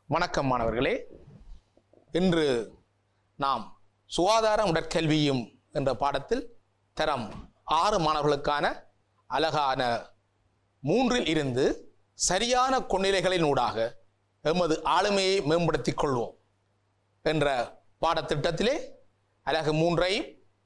வணக்கம் மாணவர்களே இன்று நாம் சுகாதாரம் உடற்கல்வியும் என்ற பாடத்தில் தரம் ஆறு மாணவர்களுக்கான அழகான மூன்றில் இருந்து சரியான கொள்நிலைகளினூடாக எமது ஆளுமையை மேம்படுத்திக் கொள்வோம் என்ற பாடத்திட்டத்திலே அழகு மூன்றையும்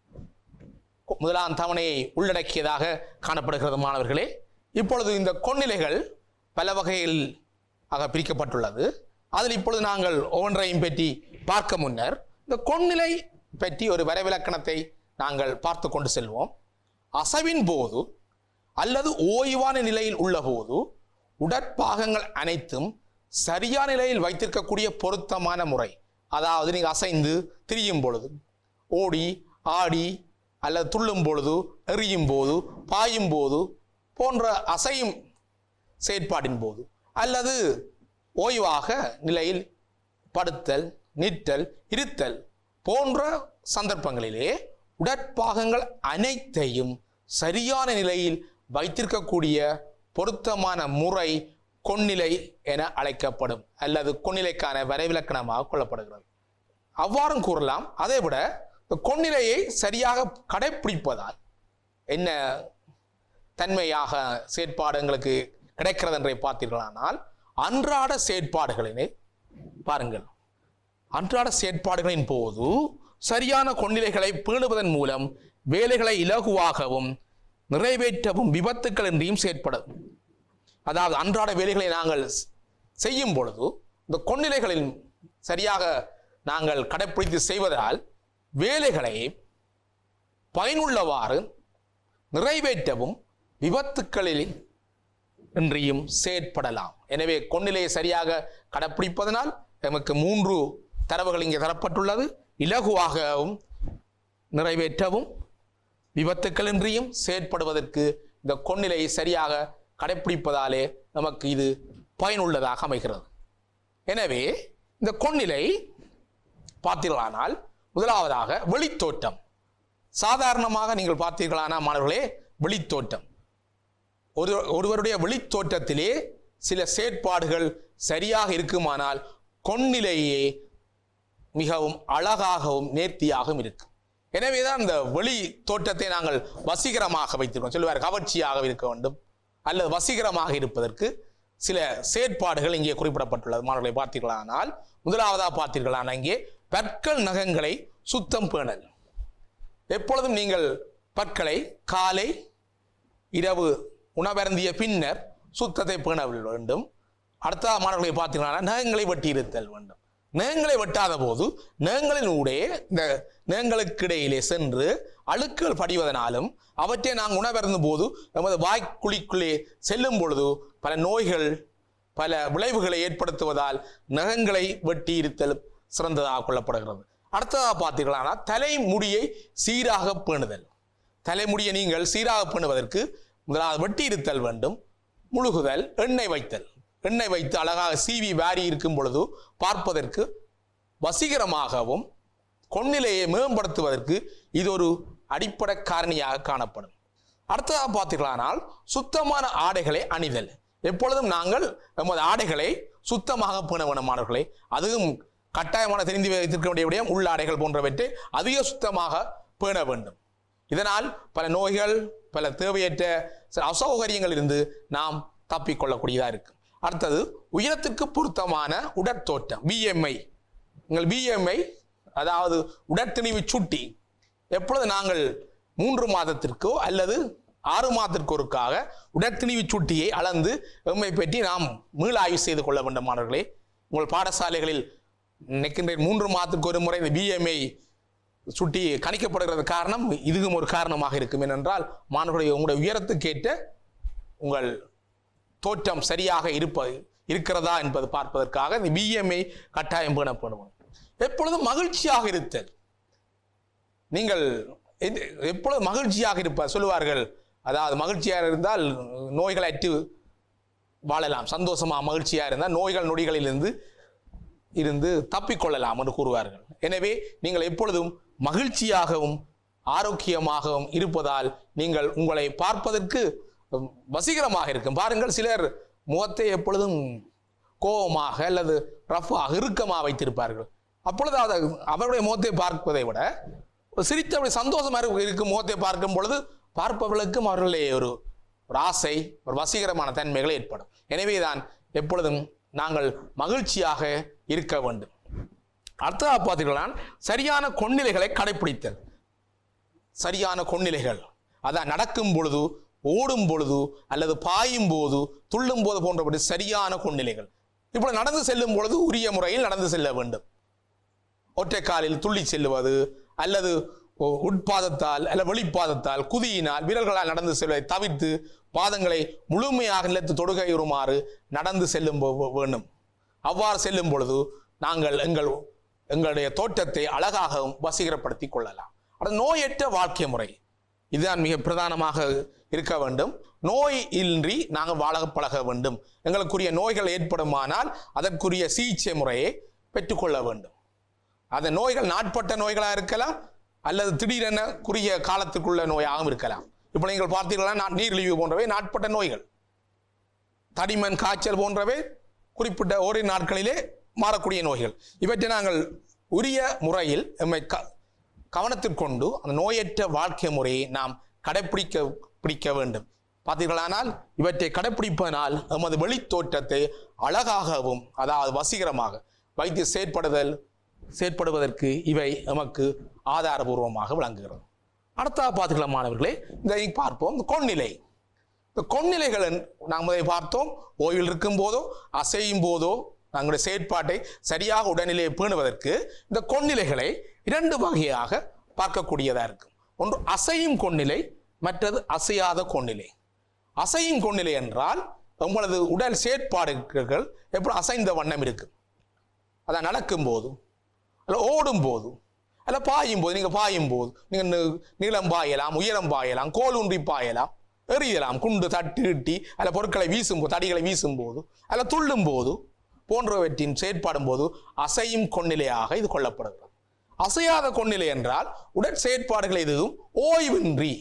முதலாம் தவணையை உள்ளடக்கியதாக காணப்படுகிறது மாணவர்களே இப்பொழுது இந்த கொள்நிலைகள் பல வகையில் ஆக பிரிக்கப்பட்டுள்ளது அதில் இப்பொழுது நாங்கள் ஒவ்வொன்றையும் பற்றி பார்க்க முன்னர் இந்த கொள்நிலை பற்றி ஒரு வரைவிலக்கணத்தை நாங்கள் பார்த்து கொண்டு செல்வோம் அசைவின் போது அல்லது ஓய்வான நிலையில் உள்ள போது உடற்பாகங்கள் அனைத்தும் சரியான நிலையில் வைத்திருக்கக்கூடிய பொருத்தமான முறை அதாவது நீங்கள் அசைந்து திரியும் பொழுது ஓடி ஆடி அல்லது துள்ளும் பொழுது எறியும் போது பாயும் போது போன்ற அசையும் செயற்பாடின் போது அல்லது ஓய்வாக நிலையில் படுத்தல் நிற்றல் இருத்தல் போன்ற சந்தர்ப்பங்களிலே உடற்பாகங்கள் அனைத்தையும் சரியான நிலையில் வைத்திருக்கக்கூடிய பொருத்தமான முறை கொன்னிலை என அழைக்கப்படும் அல்லது கொன்னிலைக்கான வரைவிலக்கணமாக கொள்ளப்படுகிறது அவ்வாறும் கூறலாம் அதை விட இந்த கொன்னிலையை சரியாக கடைப்பிடிப்பதால் என்ன தன்மையாக செயற்பாடு எங்களுக்கு கிடைக்கிறது என்றை பார்த்தீர்களானால் அன்றாட செயற்பாடுகளினை பாருங்கள் அன்றாட செயற்பாடுகளின் போது சரியான கொள்நிலைகளை பேணுவதன் மூலம் வேலைகளை இலகுவாகவும் நிறைவேற்றவும் விபத்துக்கள் இன்றியும் செயற்படும் அதாவது அன்றாட வேலைகளை நாங்கள் ஸ்- செய்யும் பொழுது இந்த கொள்நிலைகளில் சரியாக நாங்கள் கடைப்பிடித்து செய்வதால் வேலைகளை பயனுள்ளவாறு நிறைவேற்றவும் விபத்துக்களில் இன்றியும் செயற்படலாம் எனவே கொன்னிலையை சரியாக கடைப்பிடிப்பதனால் நமக்கு மூன்று தரவுகள் இங்கே தரப்பட்டுள்ளது இலகுவாகவும் நிறைவேற்றவும் விபத்துக்களின்றியும் செயற்படுவதற்கு இந்த கொன்னிலையை சரியாக கடைப்பிடிப்பதாலே நமக்கு இது பயனுள்ளதாக அமைகிறது எனவே இந்த கொன்னிலை பார்த்தீர்களானால் முதலாவதாக வெளித்தோற்றம் சாதாரணமாக நீங்கள் பார்த்தீர்களானால் மாணவர்களே வெளித்தோற்றம் ஒரு ஒருவருடைய வெளித்தோற்றத்திலே சில செயற்பாடுகள் சரியாக இருக்குமானால் கொன்னிலையே மிகவும் அழகாகவும் நேர்த்தியாகவும் இருக்கும் எனவேதான் இந்த வெளி தோற்றத்தை நாங்கள் வசீகரமாக வைத்திருக்கோம் சொல்லுவார் கவர்ச்சியாக இருக்க வேண்டும் அல்லது வசீகரமாக இருப்பதற்கு சில செயற்பாடுகள் இங்கே குறிப்பிடப்பட்டுள்ளது மாணவர்களை பார்த்தீர்களானால் முதலாவதாக பார்த்தீர்களானால் இங்கே பற்கள் நகங்களை சுத்தம் பேணல் எப்பொழுதும் நீங்கள் பற்களை காலை இரவு உணவருந்திய பின்னர் சுத்தத்தை பேண வேண்டும் அடுத்த மாணவர்களை பார்த்தீங்கன்னா நகங்களை வெட்டி இருத்தல் வேண்டும் நகங்களை வெட்டாத போது நகங்களின் ஊடே இந்த நகங்களுக்கு இடையிலே சென்று அழுக்குகள் படிவதனாலும் அவற்றை நாங்கள் உணவருந்தும் போது நமது வாய்க்குழிக்குள்ளே செல்லும் பொழுது பல நோய்கள் பல விளைவுகளை ஏற்படுத்துவதால் நகங்களை வெட்டி இருத்தல் சிறந்ததாக கொள்ளப்படுகிறது அடுத்ததாக பார்த்தீர்களானால் தலைமுடியை சீராக பேணுதல் தலைமுடியை நீங்கள் சீராக பண்ணுவதற்கு முதலாவது வெட்டி இருத்தல் வேண்டும் முழுகுதல் எண்ணெய் வைத்தல் எண்ணெய் வைத்து அழகாக சீவி வாரி இருக்கும் பொழுது பார்ப்பதற்கு வசீகரமாகவும் கொன்னிலையை மேம்படுத்துவதற்கு இது ஒரு அடிப்படை காரணியாக காணப்படும் அடுத்ததாக பார்த்தீர்களானால் சுத்தமான ஆடைகளை அணிதல் எப்பொழுதும் நாங்கள் நமது ஆடைகளை சுத்தமாக பேண வேண்டும் மாணவர்களே அதுவும் கட்டாயமான தெரிந்து வைத்திருக்க வேண்டிய விடயம் உள்ளாடைகள் போன்றவற்றை அதிக சுத்தமாக பேண வேண்டும் இதனால் பல நோய்கள் பல தேவையற்ற சில அசௌகரியங்கள் இருந்து நாம் தப்பிக்கொள்ளக்கூடியதாக இருக்கும் அடுத்தது உயரத்துக்கு பொருத்தமான உடற்தோற்றம் பிஎம்ஐ உங்கள் பிஎம்ஐ அதாவது உடற்திணிவு சுட்டி எப்பொழுது நாங்கள் மூன்று மாதத்திற்கோ அல்லது ஆறு மாதத்திற்கு ஒருக்காக உடற்திணிவு சுட்டியை அளந்து எம்மை பற்றி நாம் மீளாய்வு செய்து கொள்ள வேண்டும் மாணவர்களே உங்கள் பாடசாலைகளில் நிற்கின்ற மூன்று மாதத்திற்கு ஒரு முறை இந்த பிஎம்ஐ சுட்டி கணிக்கப்படுகிறது காரணம் இதுவும் ஒரு காரணமாக இருக்கும் ஏனென்றால் மாணவர்களுடைய உங்களுடைய உயரத்துக்கேற்ற உங்கள் தோற்றம் சரியாக இருப்ப இருக்கிறதா என்பது பார்ப்பதற்காக இந்த பிஎம்ஐ கட்டாயம் பேணப்படுவோம் எப்பொழுதும் மகிழ்ச்சியாக இருத்தல் நீங்கள் எந்த- எப்பொழுது மகிழ்ச்சியாக இருப்பார் சொல்லுவார்கள் அதாவது மகிழ்ச்சியாக இருந்தால் நோய்கள் அற்று வாழலாம் சந்தோஷமா மகிழ்ச்சியாக இருந்தால் நோய்கள் நொடிகளிலிருந்து இருந்து தப்பிக்கொள்ளலாம் என்று கூறுவார்கள் எனவே நீங்கள் எப்பொழுதும் மகிழ்ச்சியாகவும் ஆரோக்கியமாகவும் இருப்பதால் நீங்கள் உங்களை பார்ப்பதற்கு உம், வசீகரமாக இருக்கும் பாருங்கள் சிலர் முகத்தை எப்பொழுதும் கோபமாக அல்லது ரஃபாக இறுக்கமாக வைத்திருப்பார்கள் அப்பொழுது அதை அவருடைய முகத்தை பார்ப்பதை விட ஒரு சிரித்தபடி சந்தோஷமா இருக்கு- இருக்கும் முகத்தை பார்க்கும் பொழுது பார்ப்பவர்களுக்கும் அவர்களே ஒரு ஒரு ஆசை ஒரு வசீகரமான தன்மைகள் ஏற்படும் எனவேதான் எப்பொழுதும் நாங்கள் மகிழ்ச்சியாக இருக்க வேண்டும் அடுத்ததாக பார்த்தீங்கன்னா சரியான கொன்னிலைகளை கடைப்பிடித்தல் சரியான கொன்னிலைகள் அதான் நடக்கும் பொழுது ஓடும் பொழுது அல்லது பாயும் போது துள்ளும் போது போன்றபடி சரியான கொன்னிலைகள் இப்பொழுது நடந்து செல்லும் பொழுது உரிய முறையில் நடந்து செல்ல வேண்டும் ஒற்றை காலில் துள்ளி செல்லுவது அல்லது ஒ- உட்பாதத்தால் அல்ல வெளிப்பாதத்தால் குதியினால் வீரர்களால் நடந்து செல்வதை தவிர்த்து பாதங்களை முழுமையாக நிலத்து தொடுகையுறுமாறு நடந்து செல்லும் போ- வேண்டும் அவ்வாறு செல்லும் பொழுது நாங்கள் எங்கள் எங்களுடைய தோற்றத்தை அழகாகவும் வசீகரப்படுத்திக் கொள்ளலாம் அடுத்து நோயற்ற வாழ்க்கை முறை இதுதான் மிக பிரதானமாக இருக்க வேண்டும் நோய் இன்றி நாங்கள் வாழ பழக வேண்டும் எங்களுக்குரிய நோய்கள் ஏற்படுமானால் அதற்குரிய சிகிச்சை முறையை பெற்றுக்கொள்ள வேண்டும் அந்த நோய்கள் நாட்பட்ட நோய்களாக இருக்கலாம் அல்லது திடீரென குறுகிய காலத்துக்குள்ள நோயாகவும் இருக்கலாம் இப்போ நீங்கள் பார்த்தீர்களா நா- நீரிழிவு போன்றவை நாட்பட்ட நோய்கள் தடிமன் காய்ச்சல் போன்றவை குறிப்பிட்ட ஓரிரு நாட்களிலே மாறக்கூடிய நோய்கள் இவற்றை நாங்கள் உரிய முறையில் எம்மை க கவனத்தில் கொண்டு அந்த நோயற்ற வாழ்க்கை முறையை நாம் கடைப்பிடிக்க பிடிக்க வேண்டும் பார்த்தீர்களானால் இவற்றை கடைப்பிடிப்பதனால் எமது வெளித்தோற்றத்தை அழகாகவும் அதாவது வசீகரமாக வைத்து செயற்படுதல் செயற்படுவதற்கு இவை எமக்கு ஆதாரபூர்வமாக விளங்குகிறது அடுத்த பார்த்தீங்களா மாணவர்களே இதை பார்ப்போம் இந்த கொன்னிலை இந்த கொன்னிலைகள் என்- நாம் அதை பார்த்தோம் ஓய்வில் இருக்கும் போதோ அசையும் போதோ தங்களுடைய செயற்பாட்டை சரியாக உடல்நிலையை பேணுவதற்கு இந்த கொன்னிலைகளை இரண்டு வகையாக பார்க்கக்கூடியதா இருக்கும் ஒன்று அசையும் கொன்னிலை மற்றது அசையாத கொன்னிலை அசையும் கொன்னிலை என்றால் உங்களது உடல் செயற்பாடுகள் எப்படி அசைந்த வண்ணம் இருக்கும் அதான் நடக்கும் போது அல்ல ஓடும் போது அல்ல பாயும் போது நீங்க பாயும் போது நீங்க நி- நீளம் பாயலாம் உயரம் பாயலாம் கோல் ஊன்றி பாயலாம் எறியலாம் குண்டு தட்டு இட்டி அல்ல பொருட்களை வீசும் போது தடிகளை வீசும் போது அல்ல துள்ளும் போது போன்றவற்றின் செயற்பாடும் போது அசையும் கொன்னிலையாக இது கொள்ளப்படுகிறது அசையாத கொன்னிலை என்றால் உடற் செயற்பாடுகள் எதுவும் ஓய்வின்றி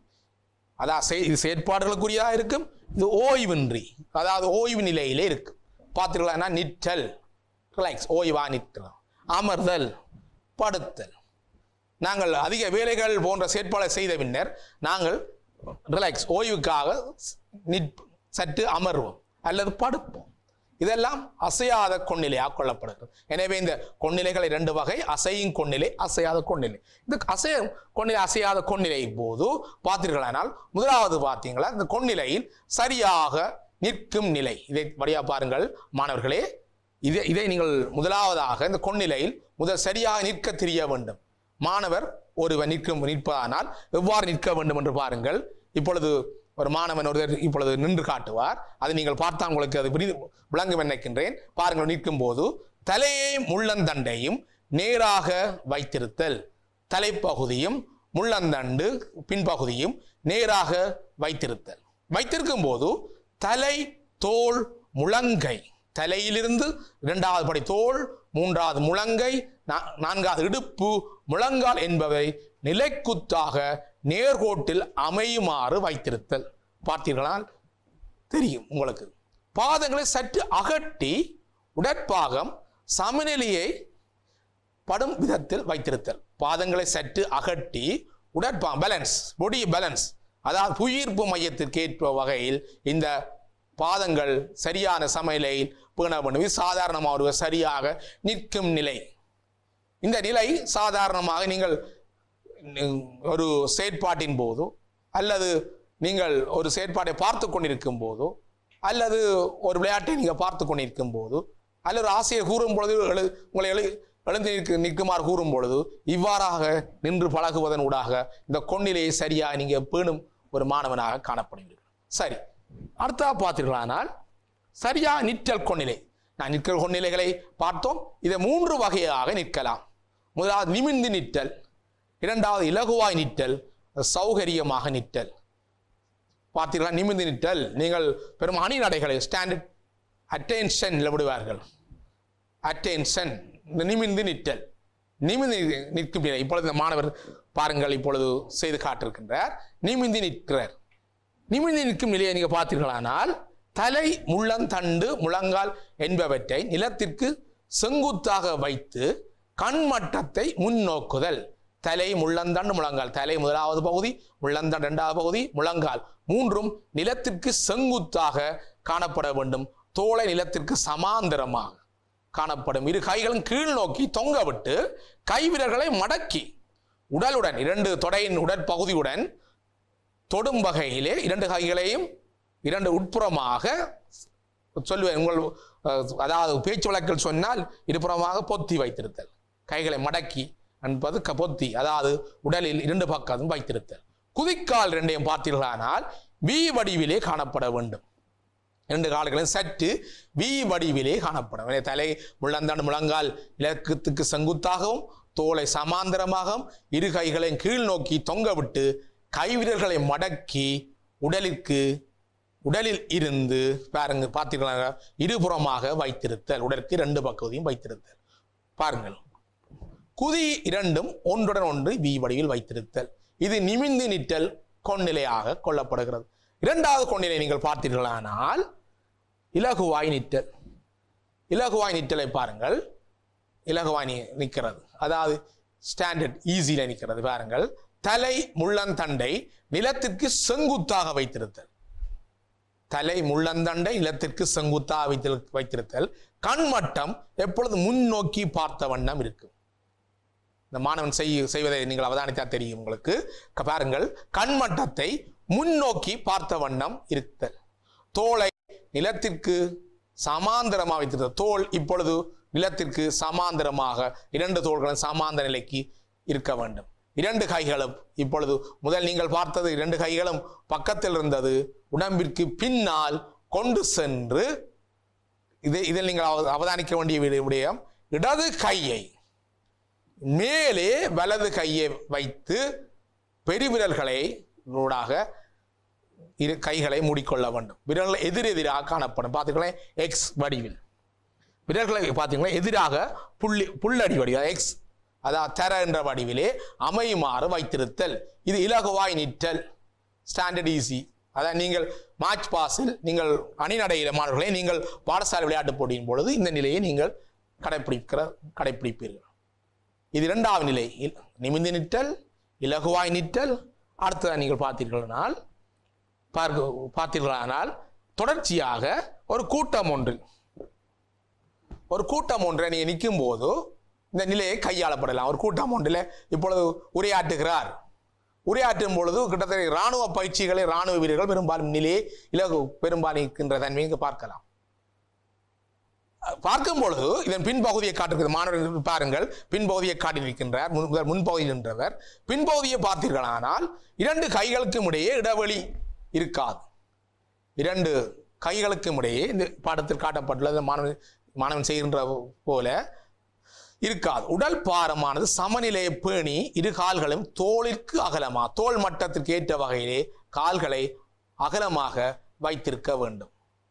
அதான் செய்- இது செயற்பாடுகளுக்குரியதா இருக்கும் இது ஓய்வின்றி அதாவது ஓய்வு நிலையிலே இருக்கு பார்த்தீர்களா நிற்றல் ரிலாக்ஸ் ஓய்வா நிற்கிறோம் அமர்தல் படுத்தல் நாங்கள் அதிக வேலைகள் போன்ற செயற்பாடுகளை செய்த பின்னர் நாங்கள் ரிலாக்ஸ் ஓய்வுக்காக நிற் சற்று அமர்வோம் அல்லது படுப்போம் இதெல்லாம் அசையாத கொன்னிலையாக கொள்ளப்படுகிறது எனவே இந்த கொன்னிலைகளை ரெண்டு வகை அசையும் கொன்னிலை அசையாத கொன்னிலை இந்த அசையும் கொன்னிலை அசையாத கொன்னிலை போது பார்த்தீர்களானால் முதலாவது பார்த்தீங்களா இந்த கொன்னிலையில் சரியாக நிற்கும் நிலை இதை வழியா பாருங்கள் மாணவர்களே இதை இதை நீங்கள் முதலாவதாக இந்த கொன்னிலையில் முதல் சரியாக நிற்க தெரிய வேண்டும் மாணவர் ஒருவர் நிற்கும் நிற்பதானால் எவ்வாறு நிற்க வேண்டும் என்று பாருங்கள் இப்பொழுது ஒரு மாணவன் ஒருவர் இப்பொழுது நின்று காட்டுவார் அதை நீங்கள் பார்த்தால் உங்களுக்கு அது விரி- விளங்கும் நினைக்கின்றேன் பாருங்கள் நிற்கும் போது தலையையும் முள்ளந்தண்டையும் நேராக வைத்திருத்தல் தலைப்பகுதியும் முள்ளந்தண்டு பின்பகுதியும் நேராக வைத்திருத்தல் வைத்திருக்கும் போது தலை தோள் முழங்கை தலையிலிருந்து இரண்டாவது படி தோள் மூன்றாவது முழங்கை நா- நான்காவது இடுப்பு முழங்கால் என்பவை நிலைக்குத்தாக நேர்கோட்டில் அமையுமாறு வைத்திருத்தல் பார்த்தீர்களால் தெரியும் உங்களுக்கு பாதங்களை சற்று அகட்டி உடற்பாகம் சமநிலையை படும் விதத்தில் வைத்திருத்தல் பாதங்களை சற்று அகட்டி உடற்பா பேலன்ஸ் பொடி பேலன்ஸ் அதாவது புயிர்ப்பு மையத்திற்கு ஏற்ற வகையில் இந்த பாதங்கள் சரியான சமநிலையில் பேண வேண்டும் இது சாதாரணமாக ஒரு சரியாக நிற்கும் நிலை இந்த நிலை சாதாரணமாக நீங்கள் நி- ஒரு செயற்பாட்டின் போதோ அல்லது நீங்கள் ஒரு செயற்பாட்டை பார்த்து கொண்டிருக்கும் போதோ அல்லது ஒரு விளையாட்டை நீங்கள் பார்த்து கொண்டிருக்கும் போது அல்லது ஒரு ஆசிரியர் கூறும் பொழுது எழு உங்களை எழு எழுந்து நிற்க நிற்குமாறு கூறும் பொழுது இவ்வாறாக நின்று பழகுவதன் ஊடாக இந்த கொன்னிலையை சரியாக நீங்கள் பேணும் ஒரு மாணவனாக காணப்படுவீர்கள் சரி அடுத்தா பார்த்தீர்களானால் சரியாக நிற்றல் கொன்னிலை நான் நிற்கிற கொன்னிலைகளை பார்த்தோம் இதை மூன்று வகையாக நிற்கலாம் முதலாவது நிமிர்ந்து நிற்றல் இரண்டாவது இலகுவாய் நிற்றல் சௌகரியமாக நிற்றல் பார்த்தீர்களா நிமிர்ந்து நிற்றல் நீங்கள் பெரும் அணி நடைகளை ஸ்டாண்டர்ட் அட்டென்ஷன் விடுவார்கள் அட்டென்ஷன் நிமிர்ந்து நிற்றல் நிமிர்ந்து நி- நிற்கும் நிலை இப்பொழுது இந்த மாணவர் பாருங்கள் இப்பொழுது செய்து காட்டிருக்கின்றார் நிமிர்ந்து நிற்கிறார் நிமிர்ந்து நிற்கும் நிலையை நீங்கள் பார்த்தீர்களானால் தலை முள்ளந்தண்டு முழங்கால் என்பவற்றை நிலத்திற்கு செங்குத்தாக வைத்து கண்மட்டத்தை முன்னோக்குதல் தலை முள்ளந்தண்டு முழங்கால் தலை முதலாவது பகுதி முள்ளந்தண்டு இரண்டாவது பகுதி முழங்கால் மூன்றும் நிலத்திற்கு செங்குத்தாக காணப்பட வேண்டும் தோளை நிலத்திற்கு சமாந்தரமாக காணப்படும் இரு கைகளும் கீழ் நோக்கி தொங்க விட்டு கைவிரல்களை மடக்கி உடலுடன் இரண்டு தொடையின் உடற்பகுதியுடன் தொடும் வகையிலே இரண்டு கைகளையும் இரண்டு உட்புறமாக சொல்லுவேன் உங்கள் அஹ், அதாவது பேச்சு வழக்கில் சொன்னால் இருபுறமாக பொத்தி வைத்திருத்தல் கைகளை மடக்கி என்பது க- பொத்தி அதாவது உடலில் இரண்டு பக்கமும் வைத்திருத்தல் குதிக்கால் இரண்டையும் பார்த்தீர்களானால் வி வடிவிலே காணப்பட வேண்டும் இரண்டு கால்களும் சற்று வி வடிவிலே காணப்படும் எனவே தலை முழந்தாண்டு முழங்கால் இலக்கத்துக்கு செங்குத்தாகவும் தோலை சமாந்தரமாகவும் இரு கைகளையும் கீழ் நோக்கி தொங்க விட்டு கைவிரல்களை மடக்கி உடலிற்கு உடலில் இருந்து பாருங்க பார்த்தீங்களா இருபுறமாக வைத்திருத்தல் உடலுக்கு இரண்டு பகுதியும் வைத்திருத்தல் பாருங்கள் குதி இரண்டும் ஒன்றுடன் ஒன்று வி வடிவில் வைத்திருத்தல் இது நிமிந்து நிற்றல் கொன்னிலையாக கொள்ளப்படுகிறது இரண்டாவது கொன்னிலை நீங்கள் பார்த்தீர்களானால் இலகுவாய் நிற்றல் இலகுவாய் நிற்றலை பாருங்கள் இலகுவாய் நி- நிற்கிறது அதாவது ஸ்டாண்டர்ட் ஈஸியில் நிற்கிறது பாருங்கள் தலை முள்ளந்தண்டை நிலத்திற்கு செங்குத்தாக வைத்திருத்தல் தலை முள்ளந்தண்டை நிலத்திற்கு செங்குத்தாக வைத்திரு வைத்திருத்தல் கண்மட்டம் எப்பொழுது முன்னோக்கி பார்த்த வண்ணம் இருக்கும் இந்த மாணவன் செய் செய்வதை நீங்கள் அவதானித்தா தெரியும் உங்களுக்கு க- பாருங்கள் கண்மட்டத்தை முன்னோக்கி பார்த்த வண்ணம் இருத்தல் தோலை நிலத்திற்கு சமாந்தரமாக வைத்திருத்தல் தோல் இப்பொழுது நிலத்திற்கு சமாந்தரமாக இரண்டு தோள்களும் சமாந்தர நிலைக்கு இருக்க வேண்டும் இரண்டு கைகளும் இப்பொழுது முதல் நீங்கள் பார்த்தது இரண்டு கைகளும் பக்கத்தில் இருந்தது உடம்பிற்கு பின்னால் கொண்டு சென்று இது இதில் நீங்கள் அவ- அவதானிக்க வேண்டிய விட- விடயம் இடது கையை மேலே வலது கையை வைத்து பெருவிரல்களை ஊடாக இரு கைகளை மூடிக்கொள்ள வேண்டும் விரல்கள் எதிரெதிராக காணப்படும் பார்த்துக்கலாம் எக்ஸ் வடிவில் விரல்களை பார்த்தீங்கன்னா எதிராக புள்ளி புல்லடி வடிவம் எக்ஸ் அதாவது தர என்ற வடிவிலே அமையுமாறு வைத்திருத்தல் இது இலகுவாய் நிற்றல் ஸ்டாண்டர்ட் ஈஸி அதான் நீங்கள் மார்ச் பாஸில் நீங்கள் அணிநடையில மாணவர்களை நீங்கள் பாடசாலை விளையாட்டு போட்டியின் பொழுது இந்த நிலையை நீங்கள் கடைப்பிடிக்கிற கடைப்பிடிப்பீர்கள் இது இரண்டாவது நிலை இல்- நிமிர்ந்து நிற்றல் இலகுவாய் நிற்றல் அடுத்ததாக நீங்கள் பார்த்தீர்களானால் பார்க்க பார்த்தீர்களானால் தொடர்ச்சியாக ஒரு கூட்டம் ஒன்று ஒரு கூட்டம் ஒன்றை நீங்கள் நிற்கும் போது இந்த நிலையை கையாளப்படலாம் ஒரு கூட்டம் ஒன்றில் இப்பொழுது உரையாற்றுகிறார் உரையாற்றும் பொழுது கிட்டத்தட்ட இராணுவ பயிற்சிகளை இராணுவ வீரர்கள் பெரும்பாலும் நிலையை இலகு பெரும்பாலும் இருக்கின்ற தன்மையை இங்கு பார்க்கலாம் பார்க்கும் பொழுது இதன் பின்பகுதியை காட்டுகிறது மாணவர்கள் பாருங்கள் பின்பகுதியை காட்டியிருக்கின்றார் முன் முதல் முன்பகுதியில் நின்றவர் பின்பகுதியை பார்த்தீர்களானால் இரண்டு கைகளுக்கும் இடையே இடைவெளி இருக்காது இரண்டு கைகளுக்கும் இடையே இந்த பாடத்தில் காட்டப்பட்டுள்ளது மாணவன் மாணவன் செய்கின்ற போல இருக்காது உடல் பாரமானது சமநிலையை பேணி இரு கால்களும் தோளிற்கு அகலமா தோள் மட்டத்திற்கு ஏற்ற வகையிலே கால்களை அகலமாக வைத்திருக்க வேண்டும்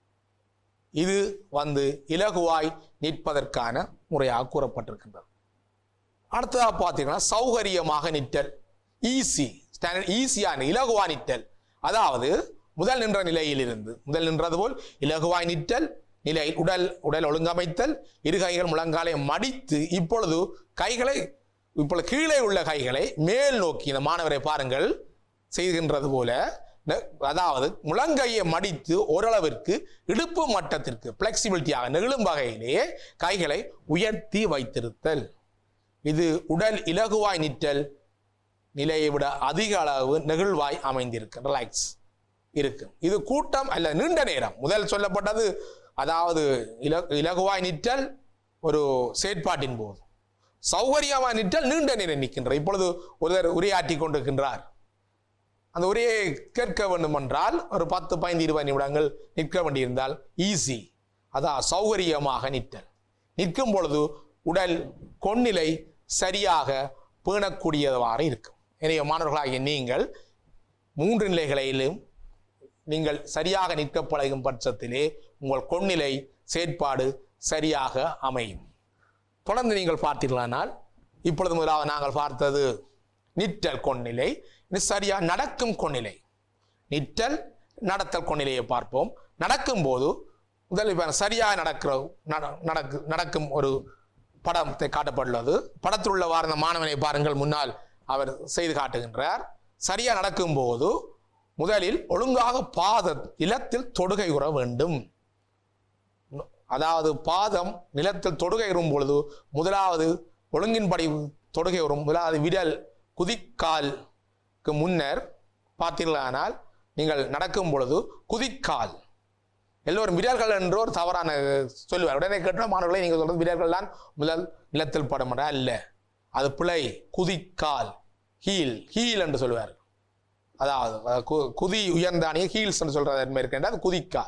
இது வந்து இலகுவாய் நிற்பதற்கான முறையாக கூறப்பட்டிருக்கின்றது அடுத்ததாக பார்த்தீங்கன்னா சௌகரியமாக நிற்றல் ஈஸி ஸ்டாண்டர்ட் ஈஸியான இலகுவா நிற்றல் அதாவது முதல் நின்ற நிலையிலிருந்து முதல் நின்றது போல் இலகுவாய் நிற்றல் நிலை உடல் உடல் ஒழுங்கமைத்தல் இரு கைகள் முழங்காலை மடித்து இப்பொழுது கைகளை இப்பொழுது கீழே உள்ள கைகளை மேல் நோக்கி இந்த மாணவரை பாருங்கள் செய்கின்றது போல ந- அதாவது முழங்கையை மடித்து ஓரளவிற்கு இடுப்பு மட்டத்திற்கு பிளெக்சிபிலிட்டியாக நெகிழும் வகையிலே கைகளை உயர்த்தி வைத்திருத்தல் இது உடல் இலகுவாய் நிற்றல் நிலையை விட அதிக அளவு நெகிழ்வாய் அமைந்திருக்கு ரிலாக்ஸ் இருக்கு இது கூட்டம் அல்ல நீண்ட நேரம் முதல் சொல்லப்பட்டது அதாவது இல இலகுவாய் நிற்றல் ஒரு செயற்பாட்டின் போது சௌகரியமாய் நிற்றல் நீண்ட நேரம் நிற்கின்றார் இப்பொழுது ஒருவர் உரையாற்றி கொண்டிருக்கின்றார் அந்த உரையை கேட்க வேண்டும் என்றால் ஒரு பத்து பதினைந்து இருபது நிமிடங்கள் நிற்க வேண்டியிருந்தால் ஈஸி அதான் சௌகரியமாக நிற்றல் நிற்கும் பொழுது உடல் கொன்னிலை சரியாக பேணக்கூடியவாறு இருக்கும் எனவே மாணவர்களாகிய நீங்கள் மூன்று நிலைகளிலும் நீங்கள் சரியாக நிற்க பழகும் பட்சத்திலே உங்கள் கொன்னிலை செயற்பாடு சரியாக அமையும் தொடர்ந்து நீங்கள் பார்த்தீர்களானால் இப்பொழுது முதலாவது நாங்கள் பார்த்தது நிற்றல் கொன்னிலை இது சரியா நடக்கும் கொன்னிலை நிற்றல் நடத்தல் கொன்னிலையை பார்ப்போம் நடக்கும்போது முதல் இப்ப சரியாக நடக்கிற நட- நடக்கு நடக்கும் ஒரு படத்தை காட்டப்பட்டுள்ளது படத்தில் உள்ள வார்ந்த மாணவனை பாருங்கள் முன்னால் அவர் செய்து காட்டுகின்றார் சரியா நடக்கும்போது முதலில் ஒழுங்காக பாத நிலத்தில் தொடுகை உற வேண்டும் அதாவது பாதம் நிலத்தில் தொடுகை உறும் பொழுது முதலாவது ஒழுங்கின்படி தொடுகை உறும் முதலாவது விரல் குதிக்கால்க்கு முன்னர் பார்த்தீர்களானால் நீங்கள் நடக்கும் பொழுது குதிக்கால் எல்லோரும் விரல்கள் என்று ஒரு தவறான சொல்லுவார் உடனே கேட்டால் மாணவர்களை நீங்கள் சொல்றது விரல்கள் தான் முதல் நிலத்தில் படும் என்ற அல்ல அது பிழை குதிக்கால் ஹீல் ஹீல் என்று சொல்லுவார் அதாவது அஹ், கு- குதி உயர்ந்தானிய ஹீல்ஸ் என்று சொல்றது என்ன இருக்கின்ற அது குதிக்கால்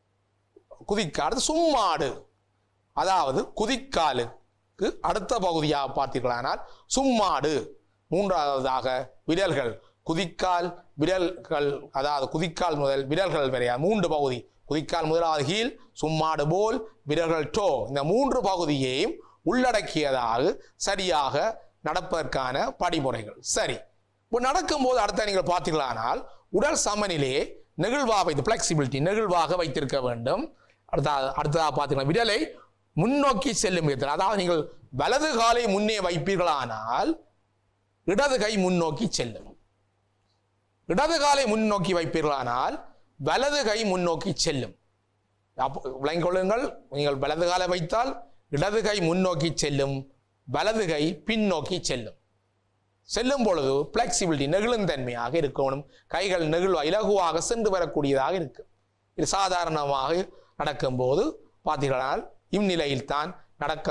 குதிக்கால் அடுத்து சும்மாடு அதாவது குதிக்காலுக்கு அடுத்த பகுதியாக பார்த்தீர்களானால் சும்மாடு மூன்றாவதாக விரல்கள் குதிக்கால் விரல்கள் அதாவது குதிக்கால் முதல் விரல்கள் வரையா மூன்று பகுதி குதிக்கால் முதலாவது ஹீல் சும்மாடு போல் விரல்கள் டோ இந்த மூன்று பகுதியையும் உள்ளடக்கியதாக சரியாக நடப்பதற்கான படிமுறைகள் சரி இப்போ நடக்கும்போது அடுத்த நீங்கள் பார்த்தீர்களானால் உடல் சமநிலையை நெகிழ்வாக வைத்து ஃப்ளெக்சிபிலிட்டி நெகிழ்வாக வைத்திருக்க வேண்டும் அடுத்த அடுத்ததாக பார்த்தீங்கன்னா விரலை முன்னோக்கி செல்லும் விதத்தில் அதாவது நீங்கள் வலது காலை முன்னே வைப்பீர்களானால் இடது கை முன்னோக்கி செல்லும் இடது காலை முன்னோக்கி வைப்பீர்களானால் வலது கை முன்னோக்கி செல்லும் அப்போ விளங்கிக் கொள்ளுங்கள் நீங்கள் வலது காலை வைத்தால் இடது கை முன்னோக்கி செல்லும் வலது கை பின்னோக்கி செல்லும் செல்லும் பொழுது பிளெக்சிபிலிட்டி நெகிழுந்தன்மையாக இருக்கணும் கைகள் நெகிழ்வா இலகுவாக சென்று வரக்கூடியதாக இருக்கு இது சாதாரணமாக நடக்கும்போது பார்த்தீர்களால் இந்நிலையில் தான் நடக்க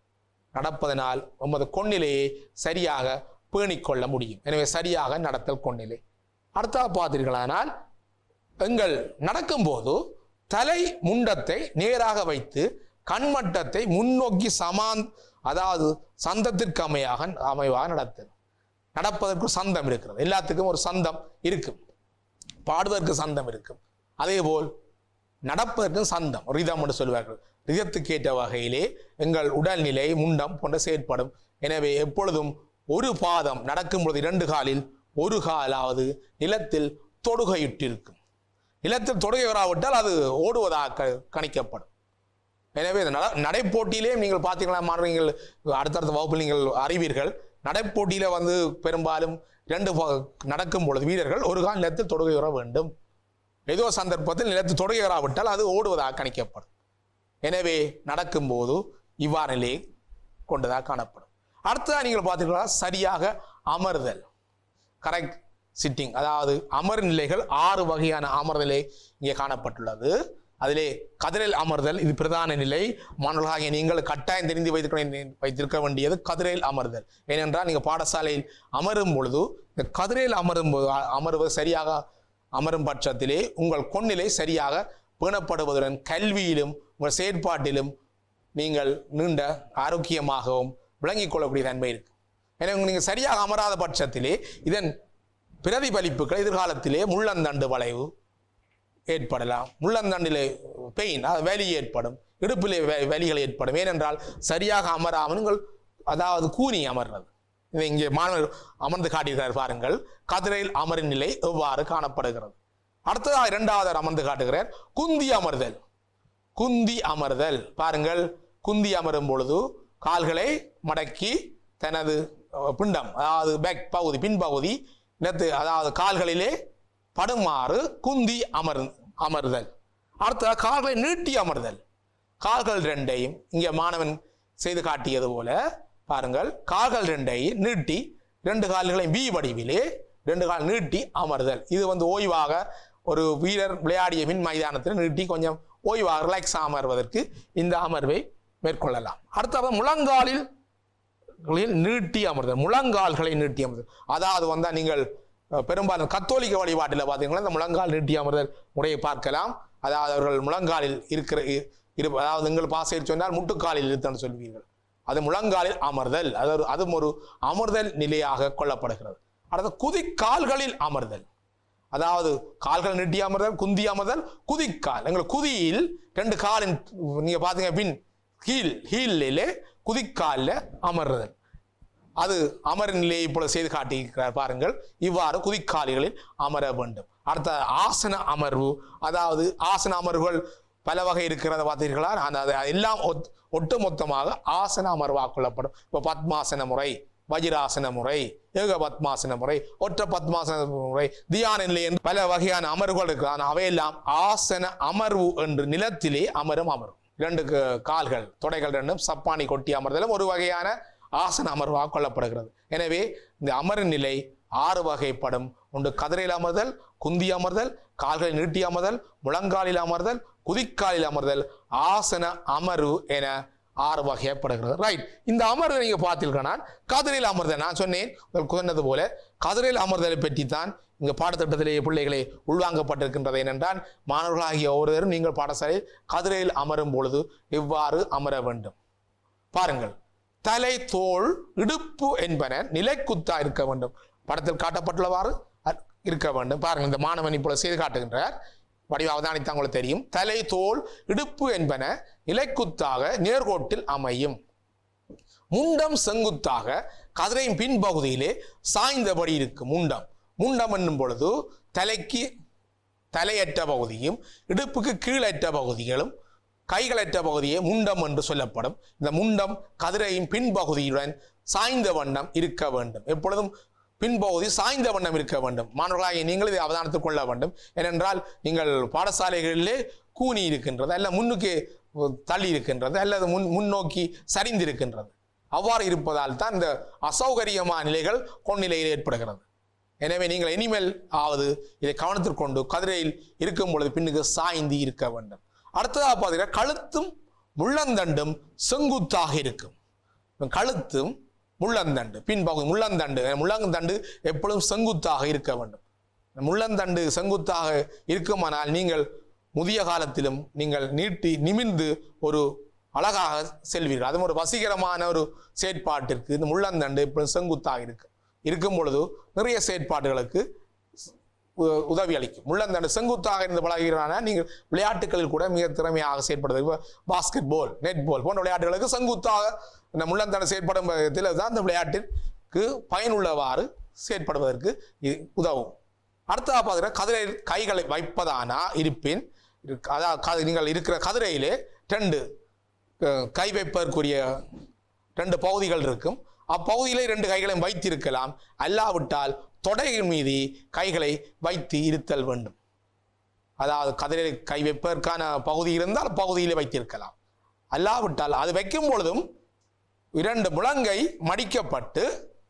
நடப்பதனால் நமது கொன்னிலையை சரியாக பேணிக்கொள்ள முடியும் எனவே சரியாக நடத்தல் கொன்னிலை அடுத்ததாக பார்த்தீர்களானால் எங்கள் நடக்கும்போது தலை முண்டத்தை நேராக வைத்து கண்மட்டத்தை முன்னோக்கி சமான் அதாவது சந்தத்திற்கு அமையாக அமைவாக நடத்தல் நடப்பதற்கு ஒரு சந்தம் இருக்கிறது எல்லாத்துக்கும் ஒரு சந்தம் இருக்கும் பாடுவதற்கு சந்தம் இருக்கும் அதேபோல் நடப்பதற்கும் சந்தம் ரிதம் என்று சொல்வார்கள் ரிதத்துக்கு ஏற்ற வகையிலே எங்கள் உடல்நிலை முண்டம் போன்ற செயற்படும் எனவே எப்பொழுதும் ஒரு பாதம் நடக்கும் பொழுது இரண்டு காலில் ஒரு காலாவது நிலத்தில் தொடுகையிட்டிருக்கும் நிலத்தில் தொடுகை வராவிட்டால் அது ஓடுவதாக க- கணிக்கப்படும் எனவே இந்த நட நடைப்போட்டியிலே நீங்கள் பார்த்தீங்களா மாணவர்கள் அடுத்தடுத்த வகுப்பில் நீங்கள் அறிவீர்கள் நடைப்போட்டியில வந்து பெரும்பாலும் இரண்டு ப- நடக்கும் பொழுது வீரர்கள் ஒரு கால் நிலத்தில் தொடுகை வர வேண்டும் ஏதோ சந்தர்ப்பத்தில் நிலத்தில் தொடுகை வராவிட்டால் அது ஓடுவதாக கணிக்கப்படும் எனவே நடக்கும்போது இவ்வாறு நிலையை கொண்டதாக காணப்படும் அடுத்ததாக நீங்கள் பார்த்தீங்களா சரியாக அமர்தல் கரெக்ட் சிட்டிங் அதாவது அமர் நிலைகள் ஆறு வகையான அமர் நிலை இங்கே காணப்பட்டுள்ளது அதிலே கதிரில் அமர்தல் இது பிரதான நிலை மாணவர்களாகிய நீங்கள் கட்டாயம் தெரிந்து வைத்திருக்க வைத்திருக்க வேண்டியது கதிரையில் அமர்தல் ஏனென்றால் நீங்கள் பாடசாலையில் அமரும் பொழுது இந்த கதிரையில் அமரும் போது அ- அமருவது சரியாக அமரும் பட்சத்திலே உங்கள் கொன்னிலை சரியாக பேணப்படுவதுடன் கல்வியிலும் உங்கள் செயற்பாட்டிலும் நீங்கள் நீண்ட ஆரோக்கியமாகவும் விளங்கிக் கொள்ளக்கூடிய தன்மை இருக்கு எனவே நீங்கள் சரியாக அமராத பட்சத்திலே இதன் பிரதிபலிப்புகள் எதிர்காலத்திலே முள்ளந்தண்டு வளைவு ஏற்படலாம் முள்ளந்தண்டிலே பெயின் வலி ஏற்படும் இடுப்பிலே வ- வலிகள் ஏற்படும் ஏனென்றால் சரியாக அமராமல் நீங்கள் அதாவது கூனி அமர்றது இதை இங்கே மாணவர் அமர்ந்து காட்டுகிறார் பாருங்கள் கதிரையில் அமரின் நிலை எவ்வாறு காணப்படுகிறது அடுத்ததாக இரண்டாவது அவர் அமர்ந்து காட்டுகிறார் குந்தி அமர்தல் குந்தி அமர்தல் பாருங்கள் குந்தி அமரும் பொழுது கால்களை மடக்கி தனது அஹ், பிண்டம் அதாவது பேக் பகுதி பின்பகுதி நிலத்து அதாவது கால்களிலே படுமாறு குந்தி அமர் அமர்தல் அடுத்த கால்களை நீட்டி அமர்தல் கால்கள் ரெண்டையும் இங்கே மாணவன் செய்து காட்டியது போல பாருங்கள் கால்கள் ரெண்டையும் நீட்டி ரெண்டு கால்களையும் வி வடிவிலே ரெண்டு கால் நீட்டி அமர்தல் இது வந்து ஓய்வாக ஒரு வீரர் விளையாடிய மின் மைதானத்தில் நீட்டி கொஞ்சம் ஓய்வாக ரிலாக்ஸ் அமர்வதற்கு இந்த அமர்வை மேற்கொள்ளலாம் அடுத்தது முழங்காலில் களில் நீட்டி அமர்தல் முழங்கால்களை நீட்டி அமர்தல் அதாவது வந்தால் நீங்கள் அஹ், பெரும்பாலும் கத்தோலிக்க வழிபாட்டில் பார்த்தீங்கன்னா இந்த முழங்கால் நீட்டி அமர்தல் முறையை பார்க்கலாம் அதாவது அவர்கள் முழங்காலில் இருக்கிற இ- இரு அதாவது நீங்கள் பாசையில் சொன்னால் முட்டுக்காலில் இருத்தன்னு சொல்வீர்கள் அது முழங்காலில் அமர்தல் அது ஒரு அதுவும் ஒரு அமர்தல் நிலையாக கொள்ளப்படுகிறது அடுத்து குதிக்கால்களில் அமர்தல் அதாவது கால்கள் நீட்டி அமர்தல் குந்தி அமர்தல் குதிக்கால் எங்கள் குதியில் ரெண்டு காலின் நீங்க பாத்தீங்க பின் ஹீல் ஹீல்லே குதிக்காலில் அமர்தல் அது அமர் நிலையை போல செய்து காட்டியிருக்கிறார் பாருங்கள் இவ்வாறு குதிக்காலிகளில் அமர வேண்டும் அடுத்த ஆசன அமர்வு அதாவது ஆசன அமர்வுகள் பல வகை இருக்கிறத பார்த்தீர்களா அந்த அது எல்லாம் ஒத்- ஒட்டுமொத்தமாக ஆசன அமர்வாக கொள்ளப்படும் இப்போ பத்மாசன முறை வஜிராசன முறை ஏக பத்மாசன முறை ஒற்ற பத்மாசன முறை தியான நிலை என்று பல வகையான அமர்வுகள் இருக்கு ஆனால் அவையெல்லாம் ஆசன அமர்வு என்று நிலத்திலே அமரும் அமரும் இரண்டு க- கால்கள் தொடைகள் ரெண்டும் சப்பானி கொட்டி அமர்தலும் ஒரு வகையான ஆசன அமர்வாக கொள்ளப்படுகிறது எனவே இந்த அமரு நிலை ஆறு வகைப்படும் ஒன்று கதிரையில் அமர்தல் குந்தி அமர்தல் கால்களை நீட்டி அமர்தல் முழங்காலில் அமர்தல் குதிக்காலில் அமர்தல் ஆசன அமர்வு என ஆறு வகைப்படுகிறது ரைட் இந்த அமர்வை நீங்க பார்த்தீங்கன்னா கதிரையில் அமர்தல் நான் சொன்னேன் உங்களுக்கு சொன்னது போல கதிரையில் அமர்தலை பற்றி தான் இங்க பாடத்திட்டத்திலேயே பிள்ளைகளை உள்வாங்கப்பட்டிருக்கின்றது ஏனென்றால் மாணவர்களாகிய ஒருவரும் நீங்கள் பாடசாலையில் கதிரையில் அமரும் பொழுது எவ்வாறு அமர வேண்டும் பாருங்கள் தலை தோள் இடுப்பு என்பன நிலைக்குத்தா இருக்க வேண்டும் படத்தில் காட்டப்பட்டுள்ளவாறு அ- இருக்க வேண்டும் பாருங்கள் இந்த மாணவன் இப்பொழுது செய்து காட்டுகின்றார் வடிவ அவதானித்து உங்களுக்கு தெரியும் தலை தோள் இடுப்பு என்பன நிலைக்குத்தாக நேர்கோட்டில் அமையும் முண்டம் செங்குத்தாக கதிரையின் பின்பகுதியிலே சாய்ந்தபடி இருக்கும் முண்டம் முண்டம் என்னும் பொழுது தலைக்கு தலையற்ற பகுதியும் இடுப்புக்கு கீழற்ற பகுதிகளும் கைகளற்ற பகுதியே முண்டம் என்று சொல்லப்படும் இந்த முண்டம் கதிரையின் பின்பகுதியுடன் சாய்ந்த வண்ணம் இருக்க வேண்டும் எப்பொழுதும் பின்பகுதி சாய்ந்த வண்ணம் இருக்க வேண்டும் மாணவர்களாகிய நீங்கள் இதை அவதானத்துக் கொள்ள வேண்டும் ஏனென்றால் நீங்கள் பாடசாலைகளிலே கூனி இருக்கின்றது அல்ல முன்னுக்கு தள்ளி இருக்கின்றது அல்லது முன் முன்னோக்கி சரிந்திருக்கின்றது அவ்வாறு இருப்பதால் தான் இந்த அசௌகரியமான நிலைகள் கொன்னிலையில் ஏற்படுகிறது எனவே நீங்கள் இனிமேல் ஆவது இதை கவனத்தில் கொண்டு கதிரையில் இருக்கும் பொழுது பின்னுக்கு சாய்ந்து இருக்க வேண்டும் அடுத்ததாக பார்த்தீங்கன்னா கழுத்தும் முள்ளந்தண்டும் செங்குத்தாக இருக்கும் இப்ப கழுத்தும் முள்ளந்தண்டு பின்பகுதி முள்ளந்தண்டு முள்ளந்தண்டு எப்பொழுதும் செங்குத்தாக இருக்க வேண்டும் முள்ளந்தண்டு செங்குத்தாக இருக்குமானால் நீங்கள் முதிய காலத்திலும் நீங்கள் நீட்டி நிமிர்ந்து ஒரு அழகாக செல்வீர்கள் அதுவும் ஒரு வசீகரமான ஒரு செயற்பாட்டிற்கு இந்த முள்ளந்தண்டு எப்பொழுதும் செங்குத்தாக இருக்கு இருக்கும் பொழுது நிறைய செயற்பாடுகளுக்கு உ- உதவி அளிக்கும் முள்ளந்தண்டு செங்குத்தாக இருந்து பழகிறான நீங்கள் விளையாட்டுகளில் கூட மிக திறமையாக செயற்படுது இப்போ பாஸ்கெட் பால் நெட் பால் போன்ற விளையாட்டுகளுக்கு செங்குத்தாக இந்த முள்ளந்தண்டு செயற்படும் விதத்தில் தான் இந்த விளையாட்டிற்கு பயனுள்ளவாறு செயற்படுவதற்கு இது உதவும் அடுத்ததாக பார்த்தீங்கன்னா கதிரை கைகளை வைப்பதானா இருப்பின் இருக்கு- அதாவது கதி- நீங்கள் இருக்கிற கதிரையிலே ரெண்டு அஹ், கை வைப்பதற்குரிய ரெண்டு பகுதிகள் இருக்கும் அப்பகுதியிலே ரெண்டு கைகளையும் வைத்திருக்கலாம் அல்லாவிட்டால் தொடையின் மீது கைகளை வைத்து இருத்தல் வேண்டும் அதாவது கதிரை கை வைப்பதற்கான பகுதி இருந்தால் பகுதியிலே வைத்திருக்கலாம் அல்லாவிட்டால் அது வைக்கும் பொழுதும் இரண்டு முழங்கை மடிக்கப்பட்டு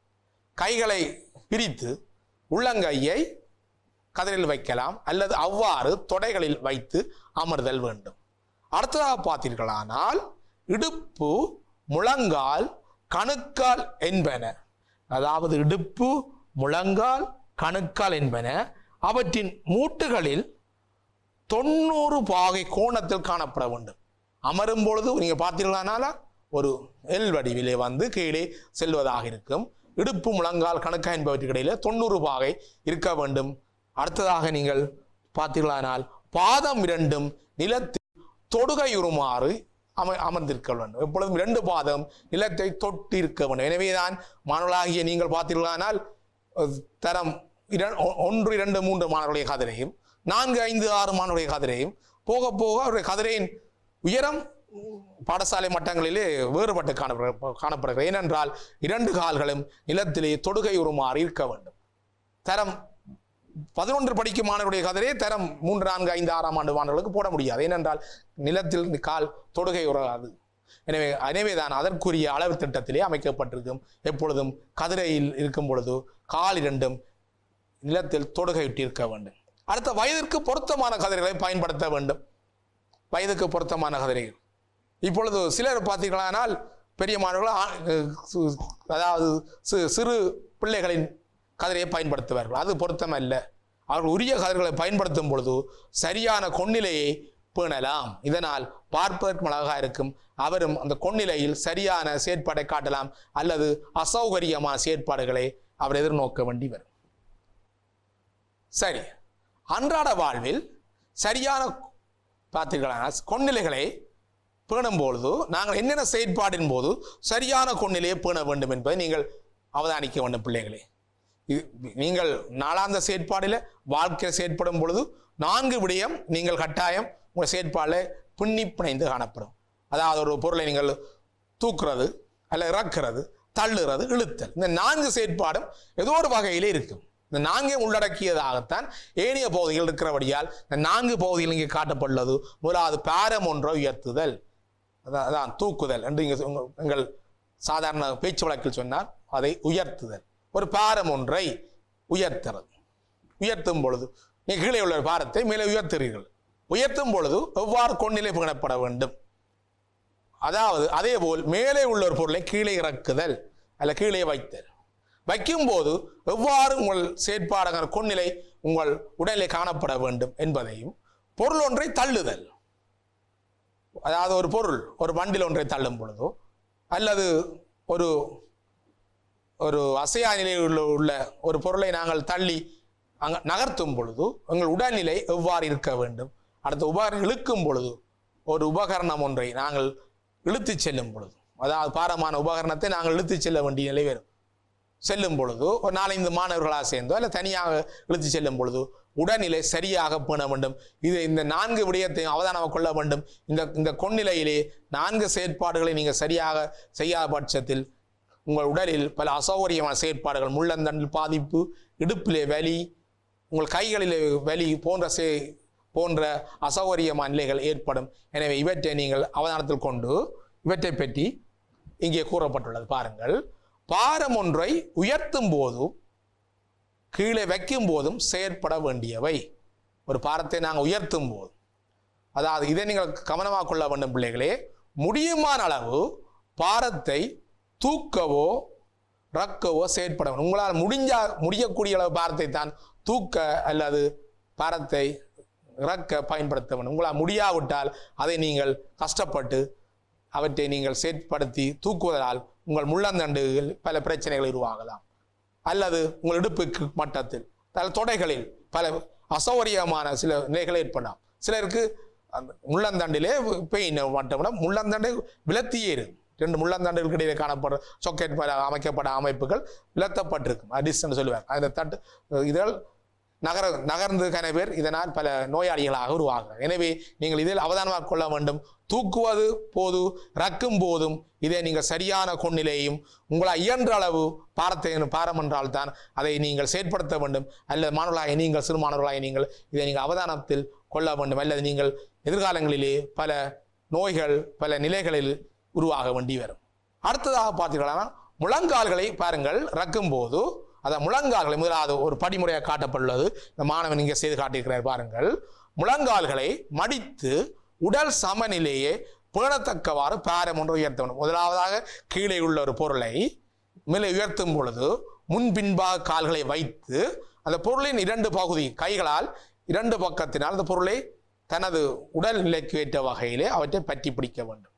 கைகளை பிரித்து உள்ளங்கையை கதிரில் வைக்கலாம் அல்லது அவ்வாறு தொடைகளில் வைத்து அமர்தல் வேண்டும் அடுத்ததாக பார்த்தீர்களானால் இடுப்பு முழங்கால் கணுக்கால் என்பன அதாவது இடுப்பு முழங்கால் கணுக்கால் என்பன அவற்றின் மூட்டுகளில் தொண்ணூறு பாகை கோணத்தில் காணப்பட வேண்டும் அமரும் பொழுது நீங்க பார்த்தீர்களானால ஒரு எல் வடிவிலே வந்து கீழே செல்வதாக இருக்கும் இடுப்பு முழங்கால் கணக்கா என்பவற்றுக்கு இடையில தொண்ணூறு பாகை இருக்க வேண்டும் அடுத்ததாக நீங்கள் பார்த்தீர்களானால் பாதம் இரண்டும் நிலத்தில் தொடுகையுறுமாறு அம அமர்ந்திருக்க வேண்டும் எப்பொழுதும் இரண்டு பாதம் நிலத்தை தொட்டு இருக்க வேண்டும் எனவேதான் மாணவர்களாகிய நீங்கள் பார்த்தீர்களானால் அஹ், தரம் இர- ஒ- ஒன்று இரண்டு மூன்று மாணவர்களுடைய கதிரையும் நான்கு ஐந்து ஆறு மாணவர்களுடைய கதிரையும் போக போக அவருடைய கதிரையின் உயரம் உம், பாடசாலை மட்டங்களிலே வேறுபட்டு காணப்பட காணப்படுகிறது ஏனென்றால் இரண்டு கால்களும் நிலத்திலே தொடுகை உருமாறி இருக்க வேண்டும் தரம் பதினொன்று படிக்கும் மாணவருடைய கதிரையை தரம் மூன்று நான்கு ஐந்து ஆறாம் ஆண்டு மாணவர்களுக்கு போட முடியாது ஏனென்றால் நிலத்தில் இந்த கால் தொடுகை உறாது எனவே எனவேதான் அதற்குரிய அளவு திட்டத்திலே அமைக்கப்பட்டிருக்கும் எப்பொழுதும் கதிரையில் இருக்கும் பொழுது கால் இரண்டும் நிலத்தில் தொடுகையிட்டு இருக்க வேண்டும் அடுத்த வயதிற்கு பொருத்தமான கதிரைகளை பயன்படுத்த வேண்டும் வயதுக்கு பொருத்தமான கதிரைகள் இப்பொழுது சிலர் பார்த்தீர்களானால் பெரிய மாணவர்கள் ஆ- அஹ் சு- அதாவது சி- சிறு பிள்ளைகளின் கதிரையை பயன்படுத்துவார்கள் அது பொருத்தமல்ல அவர்கள் உரிய கதிர்களை பயன்படுத்தும் பொழுது சரியான கொன்னிலையை பேணலாம் இதனால் பார்ப்பதற்கு அழகாக இருக்கும் அவரும் அந்த கொன்னிலையில் சரியான செயற்பாடை காட்டலாம் அல்லது அசௌகரியமான செயற்பாடுகளை அவர் எதிர்நோக்க வேண்டி வரும் சரி அன்றாட வாழ்வில் சரியான பார்த்தீர்களா கொன்னிலைகளை பேணும் பொழுது நாங்கள் என்னென்ன செயற்பாடின் போது சரியான கொன்னிலையை பேண வேண்டும் என்பதை நீங்கள் அவதானிக்க வேண்டும் பிள்ளைகளே இது நீங்கள் நாளாந்த செயற்பாடில் வாழ்க்கையில் செயற்படும் பொழுது நான்கு விடயம் நீங்கள் கட்டாயம் உங்கள் செயற்பாடில் பின்னி பிணைந்து காணப்படும் அதாவது ஒரு பொருளை நீங்கள் தூக்குறது அல்ல இறக்குறது தள்ளுறது இழுத்தல் இந்த நான்கு செயற்பாடும் ஏதோ ஒரு வகையிலே இருக்கும் இந்த நான்கே உள்ளடக்கியதாகத்தான் ஏனைய பகுதிகள் இருக்கிறபடியால் இந்த நான்கு பகுதிகள் இங்கே காட்டப்பட்டுள்ளது முதலாவது பாரம் ஒன்றை உயர்த்துதல் அதான் அதான் தூக்குதல் என்று இங்கே உங்க- எங்கள் சாதாரண பேச்சு வழக்கில் சொன்னால் அதை உயர்த்துதல் ஒரு பாரம் ஒன்றை உயர்த்துறது உயர்த்தும் பொழுது நீ கீழே உள்ள பாரத்தை மேலே உயர்த்துகிறீர்கள் உயர்த்தும் பொழுது எவ்வாறு கொண்டிலை புகழப்பட வேண்டும் அதாவது அதே போல் மேலே உள்ள ஒரு பொருளை கீழே இறக்குதல் அல்ல கீழே வைத்தல் வைக்கும்போது எவ்வாறு உங்கள் செயற்பாடுகிற கொன்னிலை உங்கள் உடலிலே காணப்பட வேண்டும் என்பதையும் பொருள் ஒன்றை தள்ளுதல் அதாவது ஒரு பொருள் ஒரு வண்டில் ஒன்றை தள்ளும் பொழுதோ அல்லது ஒரு ஒரு அசையா நிலையில் உள்ள உள்ள ஒரு பொருளை நாங்கள் தள்ளி அங்க நகர்த்தும் பொழுது எங்கள் உடல்நிலை எவ்வாறு இருக்க வேண்டும் அடுத்த உபகரணம் இழுக்கும் பொழுது ஒரு உபகரணம் ஒன்றை நாங்கள் இழுத்துச் செல்லும் பொழுது அதாவது பாரமான உபகரணத்தை நாங்கள் இழுத்துச் செல்ல வேண்டிய நிலை வரும் செல்லும் பொழுது ஒரு நாலஞ்சு மாணவர்களாக சேர்ந்தோ அல்ல தனியாக இழுத்து செல்லும் பொழுது உடல்நிலை சரியாக பேண வேண்டும் இது இந்த நான்கு விடயத்தையும் அவதானம் கொள்ள வேண்டும் இந்த இந்த கொன்னிலையிலே நான்கு செயற்பாடுகளை நீங்கள் சரியாக செய்யாத பட்சத்தில் உங்கள் உடலில் பல அசௌகரியமான செயற்பாடுகள் முள்ளந்தண்டில் பாதிப்பு இடுப்பிலே வலி உங்கள் கைகளிலே வலி போன்ற செ போன்ற அசௌகரியமான நிலைகள் ஏற்படும் எனவே இவற்றை நீங்கள் அவதானத்தில் கொண்டு இவற்றை பற்றி இங்கே கூறப்பட்டுள்ளது பாருங்கள் பாரம் ஒன்றை உயர்த்தும் போதும் கீழே வைக்கும் போதும் செயற்பட வேண்டியவை ஒரு பாரத்தை நாங்கள் உயர்த்தும் போது அதாவது இதை நீங்கள் கவனமாக கொள்ள வேண்டும் பிள்ளைகளே முடியுமான அளவு பாரத்தை தூக்கவோ ரக்கவோ செயற்பட வேண்டும் உங்களால் முடிஞ்சா முடியக்கூடிய அளவு பாரத்தை தான் தூக்க அல்லது பாரத்தை இறக்க பயன்படுத்த வேண்டும் உங்களால் முடியாவிட்டால் அதை நீங்கள் கஷ்டப்பட்டு அவற்றை நீங்கள் செயற்படுத்தி தூக்குவதால் உங்கள் முள்ளந்தண்டுகள் பல பிரச்சனைகள் உருவாகலாம் அல்லது உங்கள் இடுப்புக்கு மட்டத்தில் அல்லது தொடைகளில் பல அசௌகரியமான சில நிலைகள் ஏற்படலாம் சிலருக்கு அந்த முள்ளந்தண்டிலே பெயின் மட்டும் முள்ளந்தண்டை விலத்தியே இருக்கும் ரெண்டு முள்ளந்தண்டுகளுக்கு இடையிலே காணப்படுற சொக்கெட் பல அமைக்கப்பட்ட அமைப்புகள் விலத்தப்பட்டிருக்கும் அடிஸ்ன்னு சொல்லுவார் அந்த தட்டு இதழ் நகர நகர்ந்து கன பேர் இதனால் பல நோயாளிகளாக உருவாகிறார் எனவே நீங்கள் இதில் அவதானமாக கொள்ள வேண்டும் தூக்குவது போது ரக்கும் போதும் இதை நீங்கள் சரியான கொண்டிலேயும் உங்களால் இயன்ற அளவு பாரத்தை பாரம் என்றால் தான் அதை நீங்கள் செயற்படுத்த வேண்டும் அல்லது மாணவர்களாக நீங்கள் சிறு மாணவர்களாக நீங்கள் இதை நீங்கள் அவதானத்தில் கொள்ள வேண்டும் அல்லது நீங்கள் எதிர்காலங்களிலே பல நோய்கள் பல நிலைகளில் உருவாக வேண்டி வரும் அடுத்ததாக பார்த்தீங்கன்னா முழங்கால்களை பாருங்கள் ரக்கும் போது அதான் முழங்கால்களை முதலாவது ஒரு படிமுறையாக காட்டப்பட்டுள்ளது இந்த மாணவன் இங்கே செய்து காட்டியிருக்கிறார் பாருங்கள் முழங்கால்களை மடித்து உடல் சமநிலையே பேணத்தக்கவாறு பாரம் ஒன்று உயர்த்த வேண்டும் முதலாவதாக கீழே உள்ள ஒரு பொருளை மேலே உயர்த்தும் பொழுது முன்பின்பாக கால்களை வைத்து அந்த பொருளின் இரண்டு பகுதி கைகளால் இரண்டு பக்கத்தினால் அந்த பொருளை தனது உடல் நிலைக்கு ஏற்ற வகையிலே அவற்றை பற்றி பிடிக்க வேண்டும்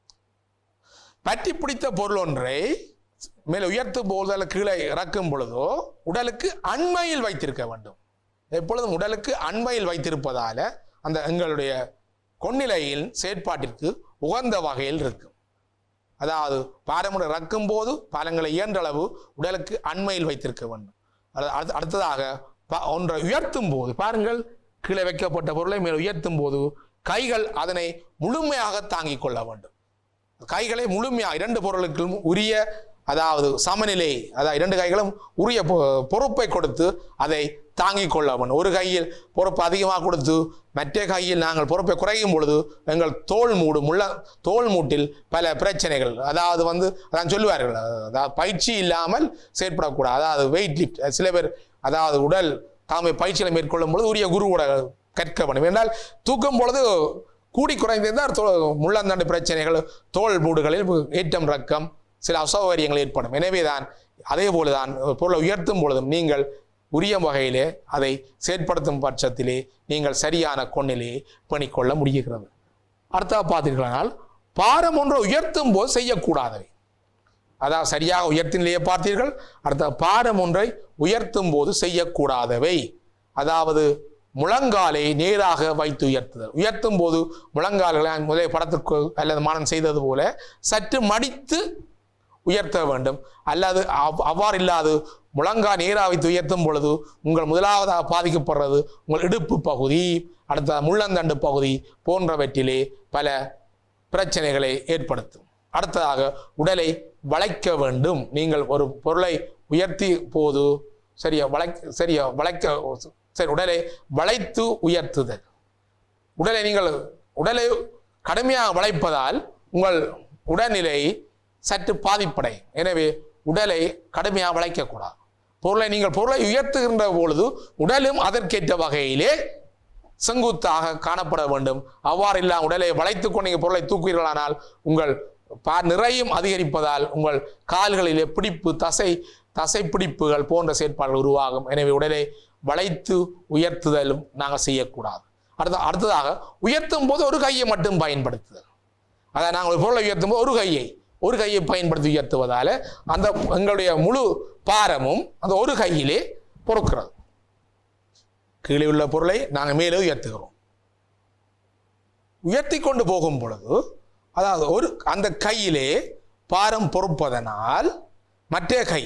பற்றி பிடித்த பொருள் ஒன்றை மேலே உயர்த்தும் போது அல்லது கீழே இறக்கும் பொழுதோ உடலுக்கு அண்மையில் வைத்திருக்க வேண்டும் எப்பொழுதும் உடலுக்கு அண்மையில் வைத்திருப்பதால அந்த எங்களுடைய கொன்னிலையின் செயற்பாட்டிற்கு உகந்த வகையில் இருக்கும் அதாவது பாரமுறை இறக்கும் போது பாலங்களை இயன்றளவு உடலுக்கு அண்மையில் வைத்திருக்க வேண்டும் அது- அடுத்த- அடுத்ததாக ப- ஒன்றை உயர்த்தும் போது பாருங்கள் கீழே வைக்கப்பட்ட பொருளை மேல் உயர்த்தும் போது கைகள் அதனை முழுமையாக தாங்கிக் கொள்ள வேண்டும் கைகளை முழுமையாக இரண்டு பொருளுக்கும் உரிய அதாவது சமநிலை அதாவது இரண்டு கைகளும் உரிய பொ- பொறுப்பை கொடுத்து அதை தாங்கிக் கொள்ள வேண்டும் ஒரு கையில் பொறுப்பு அதிகமாக கொடுத்து மற்ற கையில் நாங்கள் பொறுப்பை குறையும் பொழுது எங்கள் தோல் மூடு முள்ள தோல் மூட்டில் பல பிரச்சனைகள் அதாவது வந்து அதான் சொல்லுவார்கள் அதாவது பயிற்சி இல்லாமல் செயற்படக்கூடாது அதாவது வெயிட் லிஃப்ட் சில பேர் அதாவது உடல் தாமை பயிற்சிகளை மேற்கொள்ளும் பொழுது உரிய குருவோட கற்க வேண்டும் என்றால் தூக்கும் பொழுது கூடி குறைந்திருந்தால் தோ முள்ளந்தண்டு பிரச்சனைகள் தோல் மூடுகளில் ஏற்றம் ரக்கம் சில அசௌகரியங்கள் ஏற்படும் எனவேதான் அதே போலதான் ஒரு பொருளை உயர்த்தும் பொழுதும் நீங்கள் உரிய வகையிலே அதை செயற்படுத்தும் பட்சத்திலே நீங்கள் சரியான கொண்ணிலே பண்ணிக்கொள்ள முடிகிறது அடுத்ததாக பார்த்தீர்களானால் பாரம் ஒன்றை உயர்த்தும் போது செய்யக்கூடாதவை அதாவது சரியாக உயர்த்தினிலேயே பார்த்தீர்கள் அடுத்த பாரம் ஒன்றை உயர்த்தும் போது செய்யக்கூடாதவை அதாவது முழங்காலை நேராக வைத்து உயர்த்துதல் உயர்த்தும் போது முழங்கால்களை நான் முதலே படத்திற்கு அல்லது மானம் செய்தது போல சற்று மடித்து உயர்த்த வேண்டும் அல்லது அவ்- அவ்வாறு இல்லாது முழங்கா நேரா வைத்து உயர்த்தும் பொழுது உங்கள் முதலாவதாக பாதிக்கப்படுறது உங்கள் இடுப்பு பகுதி அடுத்த முள்ளந்தண்டு பகுதி போன்றவற்றிலே பல பிரச்சனைகளை ஏற்படுத்தும் அடுத்ததாக உடலை வளைக்க வேண்டும் நீங்கள் ஒரு பொருளை உயர்த்தி போது சரியா வளை சரியா வளைக்க சரி உடலை வளைத்து உயர்த்துதல் உடலை நீங்கள் உடலை கடுமையாக வளைப்பதால் உங்கள் உடல்நிலை சற்று பாதிப்படை எனவே உடலை கடுமையாக வளைக்கக்கூடாது பொருளை நீங்கள் பொருளை உயர்த்துகின்ற பொழுது உடலும் அதற்கேற்ற வகையிலே செங்குத்தாக காணப்பட வேண்டும் அவ்வாறு இல்லாமல் உடலை வளைத்துக் கொண்டு நீங்கள் பொருளை தூக்குவீர்களானால் உங்கள் பா நிறையும் அதிகரிப்பதால் உங்கள் கால்களிலே பிடிப்பு தசை தசை பிடிப்புகள் போன்ற செயற்பாடுகள் உருவாகும் எனவே உடலை வளைத்து உயர்த்துதலும் நாங்கள் செய்யக்கூடாது அடுத்த அடுத்ததாக உயர்த்தும் போது ஒரு கையை மட்டும் பயன்படுத்துதல் அதாவது நாங்கள் ஒரு பொருளை உயர்த்தும் போது ஒரு கையை ஒரு கையை பயன்படுத்தி உயர்த்துவதால அந்த எங்களுடைய முழு பாரமும் அந்த ஒரு கையிலே பொறுக்கிறது கீழே உள்ள பொருளை நாங்கள் மேலே உயர்த்துகிறோம் உயர்த்தி கொண்டு போகும் பொழுது அதாவது ஒரு அந்த கையிலே பாரம் பொறுப்பதனால் மற்ற கை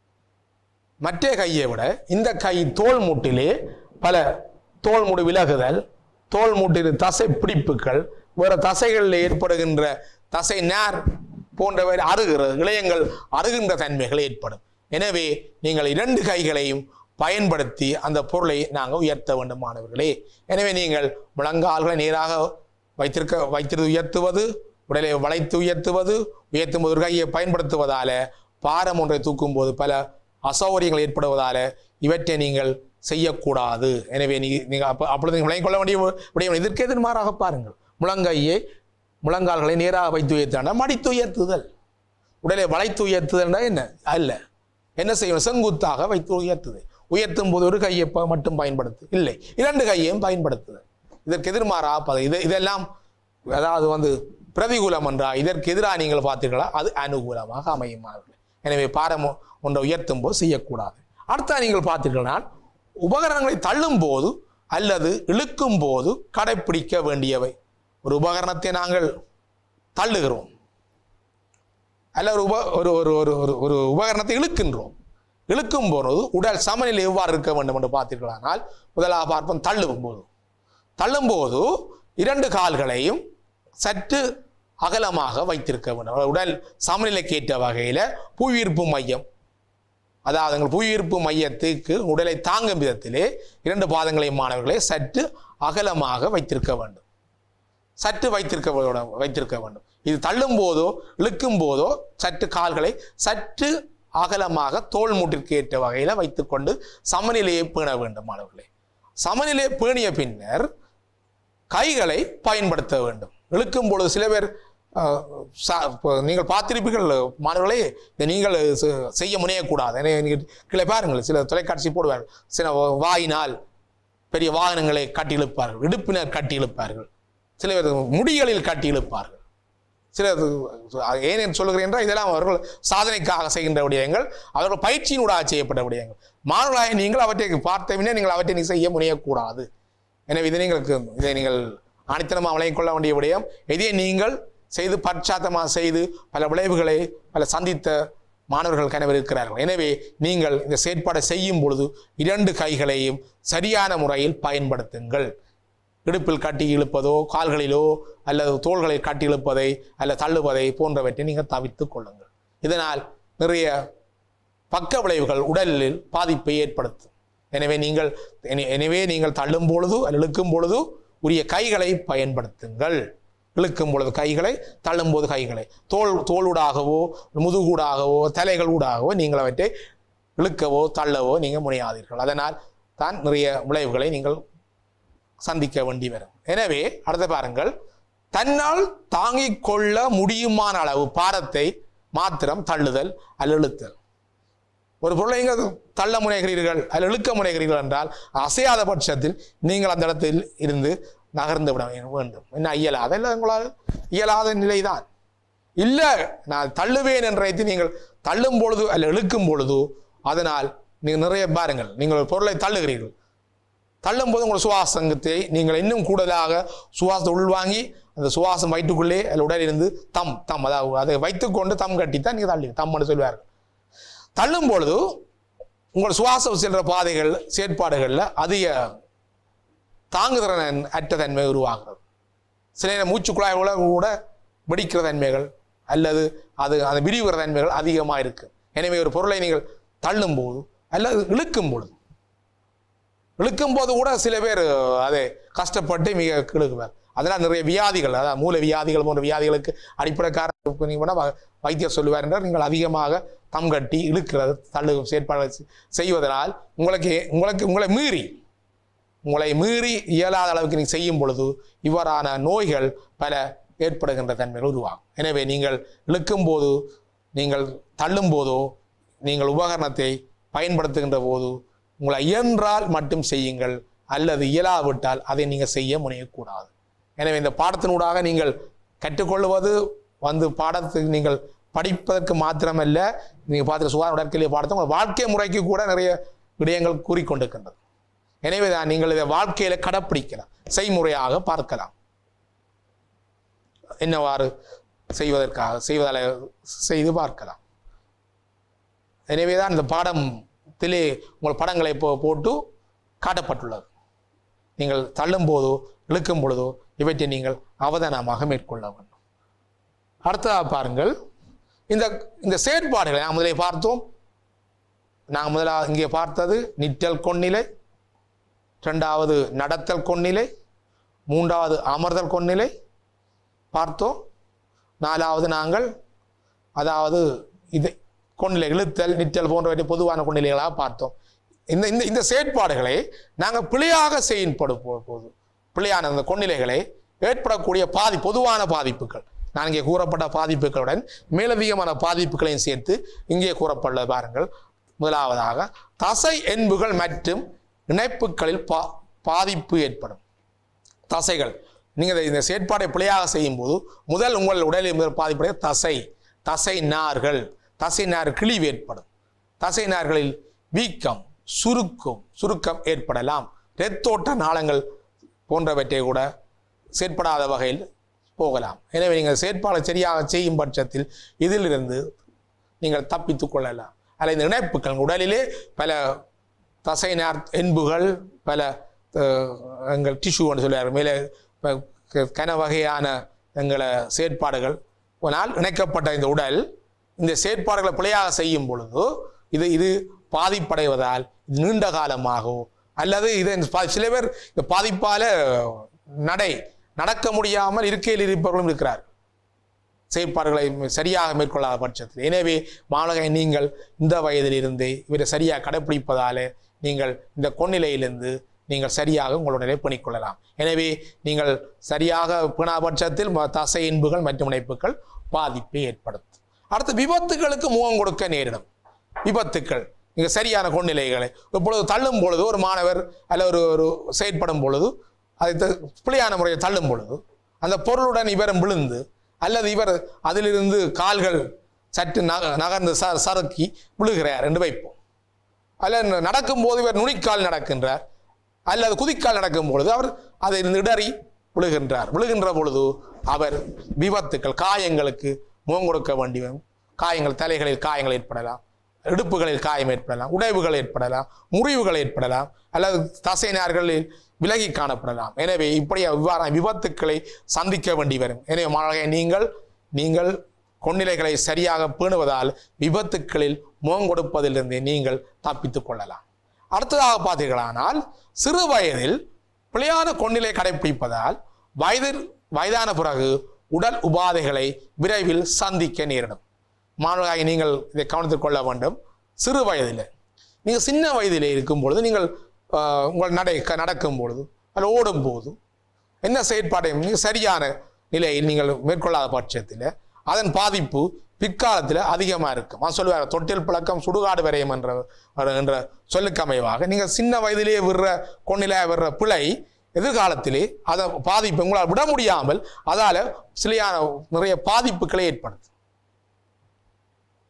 மற்ற கையை விட இந்த கை தோல் மூட்டிலே பல தோல் முடி விலகுதல் தோல் மூட்டின் தசை பிடிப்புகள் வேற தசைகளில் ஏற்படுகின்ற தசை நேர் போன்றவை அருகிறது இளையங்கள் அருகின்ற தன்மைகள் ஏற்படும் எனவே நீங்கள் இரண்டு கைகளையும் பயன்படுத்தி அந்த பொருளை நாங்கள் உயர்த்த வேண்டும் மாணவர்களே எனவே நீங்கள் முழங்கால்களை நேராக வைத்திருக்க வைத்திரு உயர்த்துவது உடலை வளைத்து உயர்த்துவது உயர்த்தும் போது ஒரு கையை பயன்படுத்துவதால பாரம் ஒன்றை தூக்கும் போது பல அசௌகரியங்கள் ஏற்படுவதால இவற்றை நீங்கள் செய்யக்கூடாது எனவே நீ நீங்கள் அப்போ அப்பொழுது நீங்கள் விளங்கிக் கொள்ள வேண்டிய விடயம் இதற்கு எதிர்மாறாக பாருங்கள் முழங்கையை முழங்கால்களை நேராக வைத்து உயர்த்தான மடித்து உயர்த்துதல் உடலை வளைத்து உயர்த்துதல்னா என்ன அல்ல என்ன செய்யணும் செங்குத்தாக வைத்து உயர்த்துது உயர்த்தும் போது ஒரு கையை ப- மட்டும் பயன்படுத்து இல்லை இரண்டு கையையும் பயன்படுத்துதல் இதற்கு எதிர்மாறாக பத இது இதெல்லாம் அதாவது வந்து பிரதிகூலம் என்றா இதற்கு எதிராக நீங்கள் பார்த்தீர்களா அது அனுகூலமாக அமையும் மாணவர்களே எனவே பாரம் ஒன்றை உயர்த்தும் போது செய்யக்கூடாது அடுத்த நீங்கள் பார்த்தீர்கள்னா உபகரணங்களை தள்ளும் போது அல்லது இழுக்கும் போது கடைப்பிடிக்க வேண்டியவை ஒரு உபகரணத்தை நாங்கள் தள்ளுகிறோம் அல்ல ஒரு உப ஒரு ஒரு ஒரு ஒரு ஒரு உபகரணத்தை இழுக்கின்றோம் இழுக்கும் போது உடல் சமநிலை எவ்வாறு இருக்க வேண்டும் என்று பார்த்தீர்களானால் முதலாக பார்ப்போம் தள்ளும் போது தள்ளும்போது இரண்டு கால்களையும் சற்று அகலமாக வைத்திருக்க வேண்டும் உடல் சமநிலைக்கேற்ற வகையில் புவியீர்ப்பு மையம் அதாவது எங்கள் புவியீர்ப்பு மையத்துக்கு உடலை தாங்கும் விதத்திலே இரண்டு பாதங்களை மாணவர்களை சற்று அகலமாக வைத்திருக்க வேண்டும் சற்று வைத்திருக்க வேண்டும் வைத்திருக்க வேண்டும் இது தள்ளும் போதோ இழுக்கும் போதோ சற்று கால்களை சற்று அகலமாக தோல் மூட்டிற்கு ஏற்ற வகையில் வைத்துக்கொண்டு சமநிலையை பேண வேண்டும் மாணவர்களே சமநிலையை பேணிய பின்னர் கைகளை பயன்படுத்த வேண்டும் இழுக்கும் பொழுது சில பேர் அஹ், ச- இப்போ நீங்கள் பார்த்திருப்பீர்கள் மாணவர்களே இதை நீங்கள் செ- செய்ய முனையக்கூடாது எனவே நீங்கள் கீழே பாருங்கள் சில தொலைக்காட்சி போடுவார்கள் சில வாயினால் பெரிய வாகனங்களை கட்டி இழுப்பார்கள் இடுப்பினர் கட்டி இழுப்பார்கள் சில பேர் முடிகளில் கட்டி இழுப்பார்கள் சிலர் ஏன் சொல்லுகிறேன் என்றால் இதெல்லாம் அவர்கள் சாதனைக்காக செய்கின்ற விடயங்கள் அவர்கள் பயிற்சியினூடாக செய்யப்பட்ட விடயங்கள் மாணவர்களாக நீங்கள் அவற்றை பார்த்த பின்னே நீங்கள் அவற்றை நீ செய்ய முனையக்கூடாது எனவே இதை நீங்களுக்கு இதை நீங்கள் ஆணித்தனமாக விளங்கிக் கொள்ள வேண்டிய விடயம் இதை நீங்கள் செய்து பச்சாத்தமாக செய்து பல விளைவுகளை பல சந்தித்த மாணவர்கள் கனவு இருக்கிறார்கள் எனவே நீங்கள் இந்த செயற்பாடை செய்யும் பொழுது இரண்டு கைகளையும் சரியான முறையில் பயன்படுத்துங்கள் இடுப்பில் கட்டி இழுப்பதோ கால்களிலோ அல்லது தோள்களில் கட்டி இழுப்பதை அல்லது தள்ளுவதை போன்றவற்றை நீங்கள் தவிர்த்துக் கொள்ளுங்கள் இதனால் நிறைய பக்க விளைவுகள் உடலில் பாதிப்பை ஏற்படுத்தும் எனவே நீங்கள் என- எனவே நீங்கள் தள்ளும் பொழுது அல்லது இழுக்கும் பொழுது உரிய கைகளை பயன்படுத்துங்கள் இழுக்கும் பொழுது கைகளை தள்ளும் போது கைகளை தோல் தோளூடாகவோ முதுகூடாகவோ தலைகள் ஊடாகவோ நீங்கள் அவற்றை இழுக்கவோ தள்ளவோ நீங்கள் முனையாதீர்கள் அதனால் தான் நிறைய விளைவுகளை நீங்கள் சந்திக்க வேண்டி வரும் எனவே அடுத்த பாருங்கள் தன்னால் தாங்கிக் கொள்ள முடியுமான அளவு பாரத்தை மாத்திரம் தள்ளுதல் அல்ல இழுத்தல் ஒரு பொருளை நீங்கள் தள்ள முனைகிறீர்கள் அல்ல இழுக்க முனைகிறீர்கள் என்றால் அசையாத பட்சத்தில் நீங்கள் அந்த இடத்தில் இருந்து நகர்ந்து விட வேண்டும் என்ன இயலாத இல்லை உங்களால் இயலாத நிலைதான் இல்லை நான் தள்ளுவேன் என்றதை நீங்கள் தள்ளும் பொழுது அல்ல இழுக்கும் பொழுது அதனால் நீங்கள் நிறைய பாருங்கள் நீங்கள் ஒரு பொருளை தள்ளுகிறீர்கள் தள்ளும்போது உங்கள் சுவாசங்கத்தை நீங்கள் இன்னும் கூடுதலாக சுவாசத்தை உள்வாங்கி அந்த சுவாசம் வயிற்றுக்குள்ளே அதில் உடலிருந்து தம் தம் அதாவது அதை வைத்துக்கொண்டு தம் கட்டித்தான் நீங்கள் தள்ளி தம்னு சொல்லுவார்கள் தள்ளும் பொழுது உங்கள் சுவாசம் செல்ற பாதைகள் செயற்பாடுகளில் அதிக தாங்குதிறன் அற்ற தன்மை உருவாகிறது சில நேரம் மூச்சு குழாய் கூட கூட வெடிக்கிற தன்மைகள் அல்லது அது அது விரிவுற தன்மைகள் அதிகமாக இருக்கு எனவே ஒரு பொருளை நீங்கள் தள்ளும் போது அல்லது இழுக்கும் பொழுது இழுக்கும் போது கூட சில பேர் அதை கஷ்டப்பட்டு மிக கிழுக்குவார் அதனால் நிறைய வியாதிகள் அதாவது மூல வியாதிகள் போன்ற வியாதிகளுக்கு அடிப்படை காரணம் நீங்க வேணா வ- வைத்தியர் சொல்லுவார் என்றால் நீங்கள் அதிகமாக தம் கட்டி இழுக்கிறது தள்ளு செயற்பாடு செய்வதனால் உங்களுக்கு உங்களுக்கு உங்களை மீறி உங்களை மீறி இயலாத அளவுக்கு நீங்கள் செய்யும் பொழுது இவ்வாறான நோய்கள் பல ஏற்படுகின்ற தன்மைகள் உருவாகும் எனவே நீங்கள் இழுக்கும் போது நீங்கள் தள்ளும் போதோ நீங்கள் உபகரணத்தை பயன்படுத்துகின்ற போது உங்களை இயன்றால் மட்டும் செய்யுங்கள் அல்லது இயலாவிட்டால் அதை நீங்கள் செய்ய முனையக்கூடாது எனவே இந்த பாடத்தினூடாக நீங்கள் கற்றுக்கொள்வது வந்து பாடத்துக்கு நீங்கள் படிப்பதற்கு மாத்திரமல்ல நீங்கள் பார்த்துட்டு சுகாதார உடற்கல்வி பாடத்தை உங்கள் வாழ்க்கை முறைக்கு கூட நிறைய விடயங்கள் கூறிக்கொண்டிருக்கின்றது எனவே தான் நீங்கள் இதை வாழ்க்கையில கடைப்பிடிக்கலாம் செய்முறையாக பார்க்கலாம் என்னவாறு செய்வதற்காக செய்வதால செய்து பார்க்கலாம் எனவே தான் இந்த பாடத்திலே உங்கள் படங்களை போ போட்டு காட்டப்பட்டுள்ளது நீங்கள் தள்ளும் போதோ இழுக்கும் பொழுதோ இவற்றை நீங்கள் அவதானமாக மேற்கொள்ள வேண்டும் அடுத்ததாக பாருங்கள் இந்த இந்த செயற்பாடுகளை நாம் முதலே பார்த்தோம் நாங்கள் முதலாக இங்கே பார்த்தது நிற்றல் கொன்னிலை இரண்டாவது நடத்தல் கொன்னிலை மூன்றாவது அமர்தல் கொன்னிலை பார்த்தோம் நாலாவது நாங்கள் அதாவது இது கொன்னிலை இழுத்தல் நிற்றல் போன்றவற்றை பொதுவான கொன்னிலைகளாக பார்த்தோம் இந்த இந்த இந்த செயற்பாடுகளை நாங்கள் பிழையாக செய்யப்படும் போ- போது பிழையான இந்த கொன்னிலைகளை ஏற்படக்கூடிய பாதி பொதுவான பாதிப்புகள் நான் இங்கே கூறப்பட்ட பாதிப்புகளுடன் மேலதிகமான பாதிப்புகளையும் சேர்த்து இங்கே கூறப்பட்டுள்ள பாருங்கள் முதலாவதாக தசை என்புகள் மற்றும் இணைப்புகளில் பா பாதிப்பு ஏற்படும் தசைகள் நீங்கள் இந்த- இந்த செயற்பாடை பிழையாக செய்யும்போது முதல் உங்கள் உடலில் முதல் பாதிப்படைய தசை தசை நார்கள் தசை நார் கிழிவு ஏற்படும் தசை நார்களில் வீக்கம் சுருக்கம் சுருக்கம் ஏற்படலாம் இரத்தோட்ட நாளங்கள் போன்றவற்றை கூட செயற்படாத வகையில் போகலாம் எனவே நீங்கள் செயற்பாடு சரியாக செய்யும் பட்சத்தில் இதிலிருந்து நீங்கள் தப்பித்துக் கொள்ளலாம் அல்ல இந்த இணைப்புகள் உடலிலே பல தசைநார் என்புகள் பல அஹ், எங்கள் டிஷ்யூன்னு சொல்லுவார் மேலே ப- க- கன வகையான எங்களை செயற்பாடுகள் ஆனால் இணைக்கப்பட்ட இந்த உடல் இந்த செயற்பாடுகளை பிழையாக செய்யும் பொழுது இது இது பாதிப்படைவதால் இது நீண்ட காலமாகவோ அல்லது இது பா- சில பேர் இந்த பாதிப்பால நடை நடக்க முடியாமல் இருக்கையில் இருப்பவர்களும் இருக்கிறார் செயற்பாடுகளை சரியாக மேற்கொள்ளாத பட்சத்தில் எனவே மாணவரை நீங்கள் இந்த வயதிலிருந்தே இவரை சரியாக கடைப்பிடிப்பதாலே நீங்கள் இந்த கொன்னிலையிலிருந்து நீங்கள் சரியாக உங்களோட நிலை பண்ணிக்கொள்ளலாம் எனவே நீங்கள் சரியாக பிணா பட்சத்தில் ம- தசை இன்புகள் மற்றும் இணைப்புகள் பாதிப்பை ஏற்படுத்தும் அடுத்து விபத்துகளுக்கு முகம் கொடுக்க நேரிடும் விபத்துக்கள் நீங்கள் சரியான கொன்னிலைகளை இப்பொழுது தள்ளும் பொழுது ஒரு மாணவர் அல்ல ஒரு ஒரு செயற்படும் பொழுது அதை த- பிழையான முறையில் தள்ளும் பொழுது அந்த பொருளுடன் இவரும் விழுந்து அல்லது இவர் அதிலிருந்து கால்கள் சற்று நக நகர்ந்து ச சறுக்கி விழுகிறார் என்று வைப்போம் அல்ல நடக்கும்போது இவர் நுனிக்கால் நடக்கின்றார் அல்லது குதிக்கால் நடக்கும் பொழுது அவர் அதை இடறி விழுகின்றார் விழுகின்ற பொழுது அவர் விபத்துக்கள் காயங்களுக்கு முகம் கொடுக்க வேண்டி வரும் காயங்கள் தலைகளில் காயங்கள் ஏற்படலாம் இடுப்புகளில் காயம் ஏற்படலாம் உடைவுகள் ஏற்படலாம் முறிவுகள் ஏற்படலாம் அல்லது தசைநார்களில் விலகி காணப்படலாம் எனவே இப்படி இவ்வாறான விபத்துக்களை சந்திக்க வேண்டி வரும் எனவே மாணவர்களே நீங்கள் நீங்கள் கொன்னிலைகளை சரியாக பேணுவதால் விபத்துக்களில் முகம் கொடுப்பதிலிருந்து நீங்கள் தப்பித்துக் கொள்ளலாம் அடுத்ததாக பார்த்தீர்களானால் சிறு வயதில் பிழையான கொன்னிலை கடைப்பிடிப்பதால் வயது வயதான பிறகு உடல் உபாதைகளை விரைவில் சந்திக்க நேரிடும் மாணவராகி நீங்கள் இதை கவனித்துக் கொள்ள வேண்டும் சிறு வயதில் நீங்கள் சின்ன வயதிலே இருக்கும் பொழுது நீங்கள் ஆஹ், உங்கள் நடை க- நடக்கும் பொழுது அல்ல ஓடும் போது என்ன செயற்பாடையும் நீங்கள் சரியான நிலையில் நீங்கள் மேற்கொள்ளாத பட்சத்தில் அதன் பாதிப்பு பிற்காலத்தில் அதிகமாக இருக்கும் அவன் சொல்லுவார் தொட்டில் பழக்கம் சுடுகாடு வரையும் என்ற என்ற சொல்லுக்கு அமைவாக நீங்கள் சின்ன வயதிலேயே விடுற கொன்னிலே விடுற பிழை எதிர்காலத்திலே அதை பாதிப்பு உங்களால் விட முடியாமல் அதால் சிலையான நிறைய பாதிப்புகளை ஏற்படுத்தும்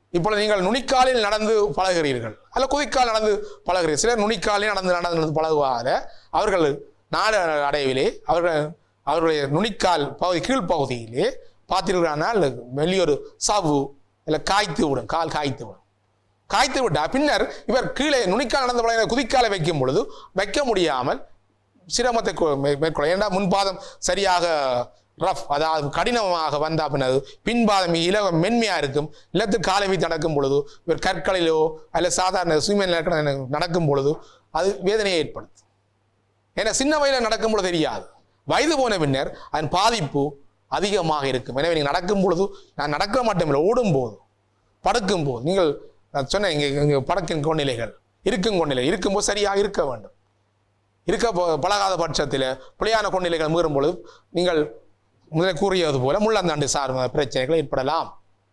இப்பொழுது நீங்கள் நுனிக்காலில் நடந்து பழகிறீர்கள் அல்ல குதிக்கால் நடந்து பழகிறீர்கள் சிலர் நுனிக்காலில் நடந்து நடந்து பழகுவாத அவர்கள் நாடு அடைவிலே அவர்கள் அவர்களுடைய நுனிக்கால் பகுதி கீழ்ப்பகுதியிலே பார்த்தீர்களானால் வெளியொரு சாவு இல்லை காய்த்து விடும் கால் காய்த்து விடும் காய்த்து விட்டா பின்னர் இவர் கீழே நுனிக்கால் நடந்து பழகிற குதிக்காலை வைக்கும் பொழுது வைக்க முடியாமல் சிரமத்தை கொ- மே- மேற்கொள்ள ஏன்னா முன்பாதம் சரியாக ரஃப் அதாவது கடினமாக வந்தா பின்னது பின்பாதம் இலவ மென்மையா இருக்கும் இல்லத்து காலை வைத்து நடக்கும் பொழுது இவர் கற்களிலோ அல்ல சாதாரண சுயமன் நடக்கும் பொழுது அது வேதனையை ஏற்படுத்தும் ஏன்னா சின்ன வயதில் நடக்கும் பொழுது தெரியாது வயது போன பின்னர் அதன் பாதிப்பு அதிகமாக இருக்கும் எனவே நீங்கள் நடக்கும் பொழுது நான் நடக்க மட்டுமில்லை ஓடும் போது படுக்கும் போது நீங்கள் நான் சொன்னேன் இங்கே இங்கே படக்கின் கொண்டிலைகள் இருக்கும் கொண்டிலை இருக்கும்போது சரியாக இருக்க வேண்டும் இருக்க ப- பழகாத பட்சத்தில் பிழையான கொண்டிலைகள் மீறும் பொழுது நீங்கள் முதலில் கூறியது போல முள்ளந்தாண்டு சார்ந்த பிரச்சனைகள் ஏற்படலாம்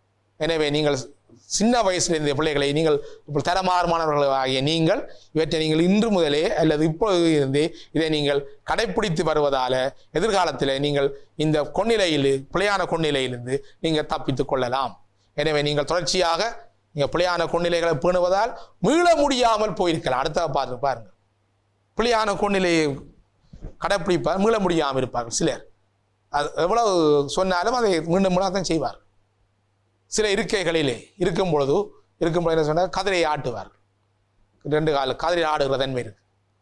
எனவே நீங்கள் சின்ன வயசுல இருந்த பிள்ளைகளை நீங்கள் இப்போ தரமாறுமானவர்கள் ஆகிய நீங்கள் இவற்றை நீங்கள் இன்று முதலே அல்லது இப்பொழுது இருந்தே இதை நீங்கள் கடைப்பிடித்து வருவதால எதிர்காலத்தில் நீங்கள் இந்த கொன்னிலையில் பிழையான கொன்னிலையிலிருந்து நீங்கள் தப்பித்துக் கொள்ளலாம் எனவே நீங்கள் தொடர்ச்சியாக நீங்கள் பிழையான கொன்னிலைகளை பேணுவதால் மீள முடியாமல் போயிருக்கலாம் அடுத்த பாருங்க பாருங்க பிழையான கொன்னிலையை கடைப்பிடிப்பார் மீள முடியாமல் இருப்பார்கள் சிலர் அது எவ்வளவு சொன்னாலும் அதை மீண்டும் மீண்டும் தான் செய்வார் சில இருக்கைகளிலே இருக்கும் பொழுது இருக்கும் பொழுது என்ன சொன்னால் கதிரை ஆட்டுவார் ரெண்டு கால கதிரை ஆடுகிற தன்மை இருக்கு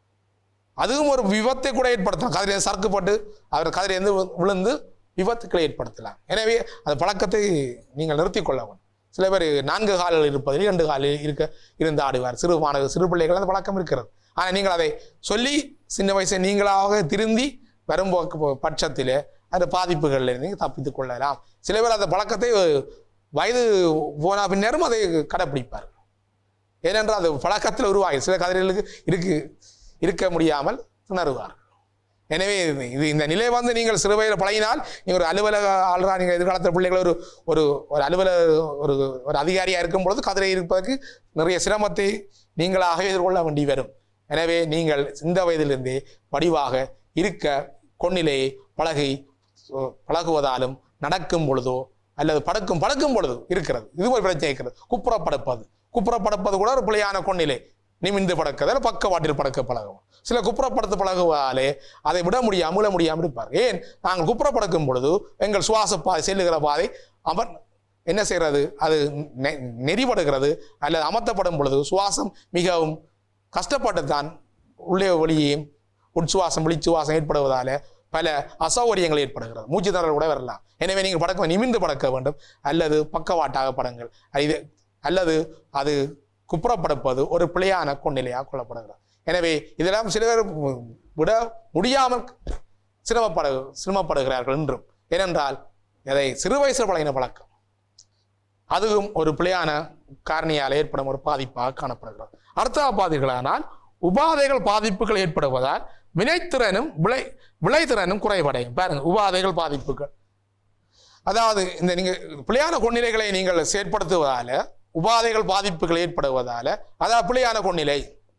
அதுவும் ஒரு விபத்தை கூட ஏற்படுத்தலாம் கதிரை சறுக்குப்பட்டு அவர் கதிரை வந்து விழுந்து விபத்துக்களை ஏற்படுத்தலாம் எனவே அந்த பழக்கத்தை நீங்கள் நிறுத்திக் கொள்ள வேண்டும் சில பேர் நான்கு காலில் இருப்பதில் இரண்டு காலில் இருக்க இருந்து ஆடுவார் சிறு மாணவர் சிறு பிள்ளைகள் அந்த பழக்கம் இருக்கிறது ஆனால் நீங்கள் அதை சொல்லி சின்ன வயசை நீங்களாக திருந்தி வரும் பக்க- பட்சத்திலே அந்த பாதிப்புகளில் இருந்து தப்பித்துக் கொள்ளலாம் சில பேர் அந்த பழக்கத்தை வயது போன பின்னரும் அதை கடைப்பிடிப்பார் ஏனென்றால் அது பழக்கத்தில் உருவாகி சில கதிரைகளுக்கு இருக்கு இருக்க முடியாமல் திணறுவார் எனவே இது- இது இந்த நிலை வந்து நீங்கள் சிறு வயதில் பழகினால் நீங்கள் ஒரு அலுவலக ஆள்ரா நீங்கள் எதிர்காலத்தில் பிள்ளைகள் ஒரு ஒரு ஒரு அலுவலக ஒரு ஒரு அதிகாரியாக இருக்கும் பொழுது கதிரை இருப்பதற்கு நிறைய சிரமத்தை நீங்களாக எதிர்கொள்ள வேண்டி வரும் எனவே நீங்கள் இந்த வயதிலிருந்தே வடிவாக இருக்க கொன்னிலையை பழகி சொ- பழகுவதாலும் நடக்கும் பொழுதோ அல்லது படுக்கும் படுக்கும் பொழுது இருக்கிறது இது ஒரு பிரச்சனை இருக்கிறது குப்புறப்படுப்பது குப்புறப்படுப்பது கூட ஒரு பிழையான கொன்னிலை நிமிந்து படக்கிறது அல்லது பக்கவாட்டில் படக்க பழகும் சில குப்புறப்படுத்த பழகுவதாலே அதை விட முடியாமல் மீள முடியாமல் இருப்பார் ஏன் நாங்கள் குப்புறப்படுக்கும் பொழுது எங்கள் சுவாச பாதை செல்லுகிற பாதை அவர் என்ன செய்கிறது அது நெ- நெறிப்படுகிறது அல்லது அமர்த்தப்படும் பொழுது சுவாசம் மிகவும் கஷ்டப்பட்டு தான் உள்ளே வெளியேயும் உட்சுவாசம் வெளிச்சுவாசம் ஏற்படுவதால பல அசௌகரியங்கள் ஏற்படுகிறது மூச்சு திணறல் கூட வரலாம் எனவே நீங்கள் படக்க நிமிர்ந்து படக்க வேண்டும் அல்லது பக்கவாட்டாக படங்கள் இது அல்லது அது குப்புறப்படுப்பது ஒரு பிழையான கொண்டிலையாக கொள்ளப்படுகிறது எனவே இதெல்லாம் சில பேர் விட முடியாமல் சிரமப்படு சிரமப்படுகிறார்கள் என்றும் ஏனென்றால் அதை சிறு வயசில் பழகின பழக்கம் அதுவும் ஒரு பிழையான காரணியால் ஏற்படும் ஒரு பாதிப்பாக காணப்படுகிறது அடுத்த பாதிகளானால் உபாதைகள் பாதிப்புகள் ஏற்படுவதால் வினைத்திறனும் விளை விளைத்திறனும் குறைவடையும் பாருங்க உபாதைகள் பாதிப்புகள் அதாவது இந்த நீங்க பிழையான கொன்னிலைகளை நீங்கள் செயற்படுத்துவதால உபாதைகள் பாதிப்புகள் ஏற்படுவதால அதாவது பிழையான கொன்னிலை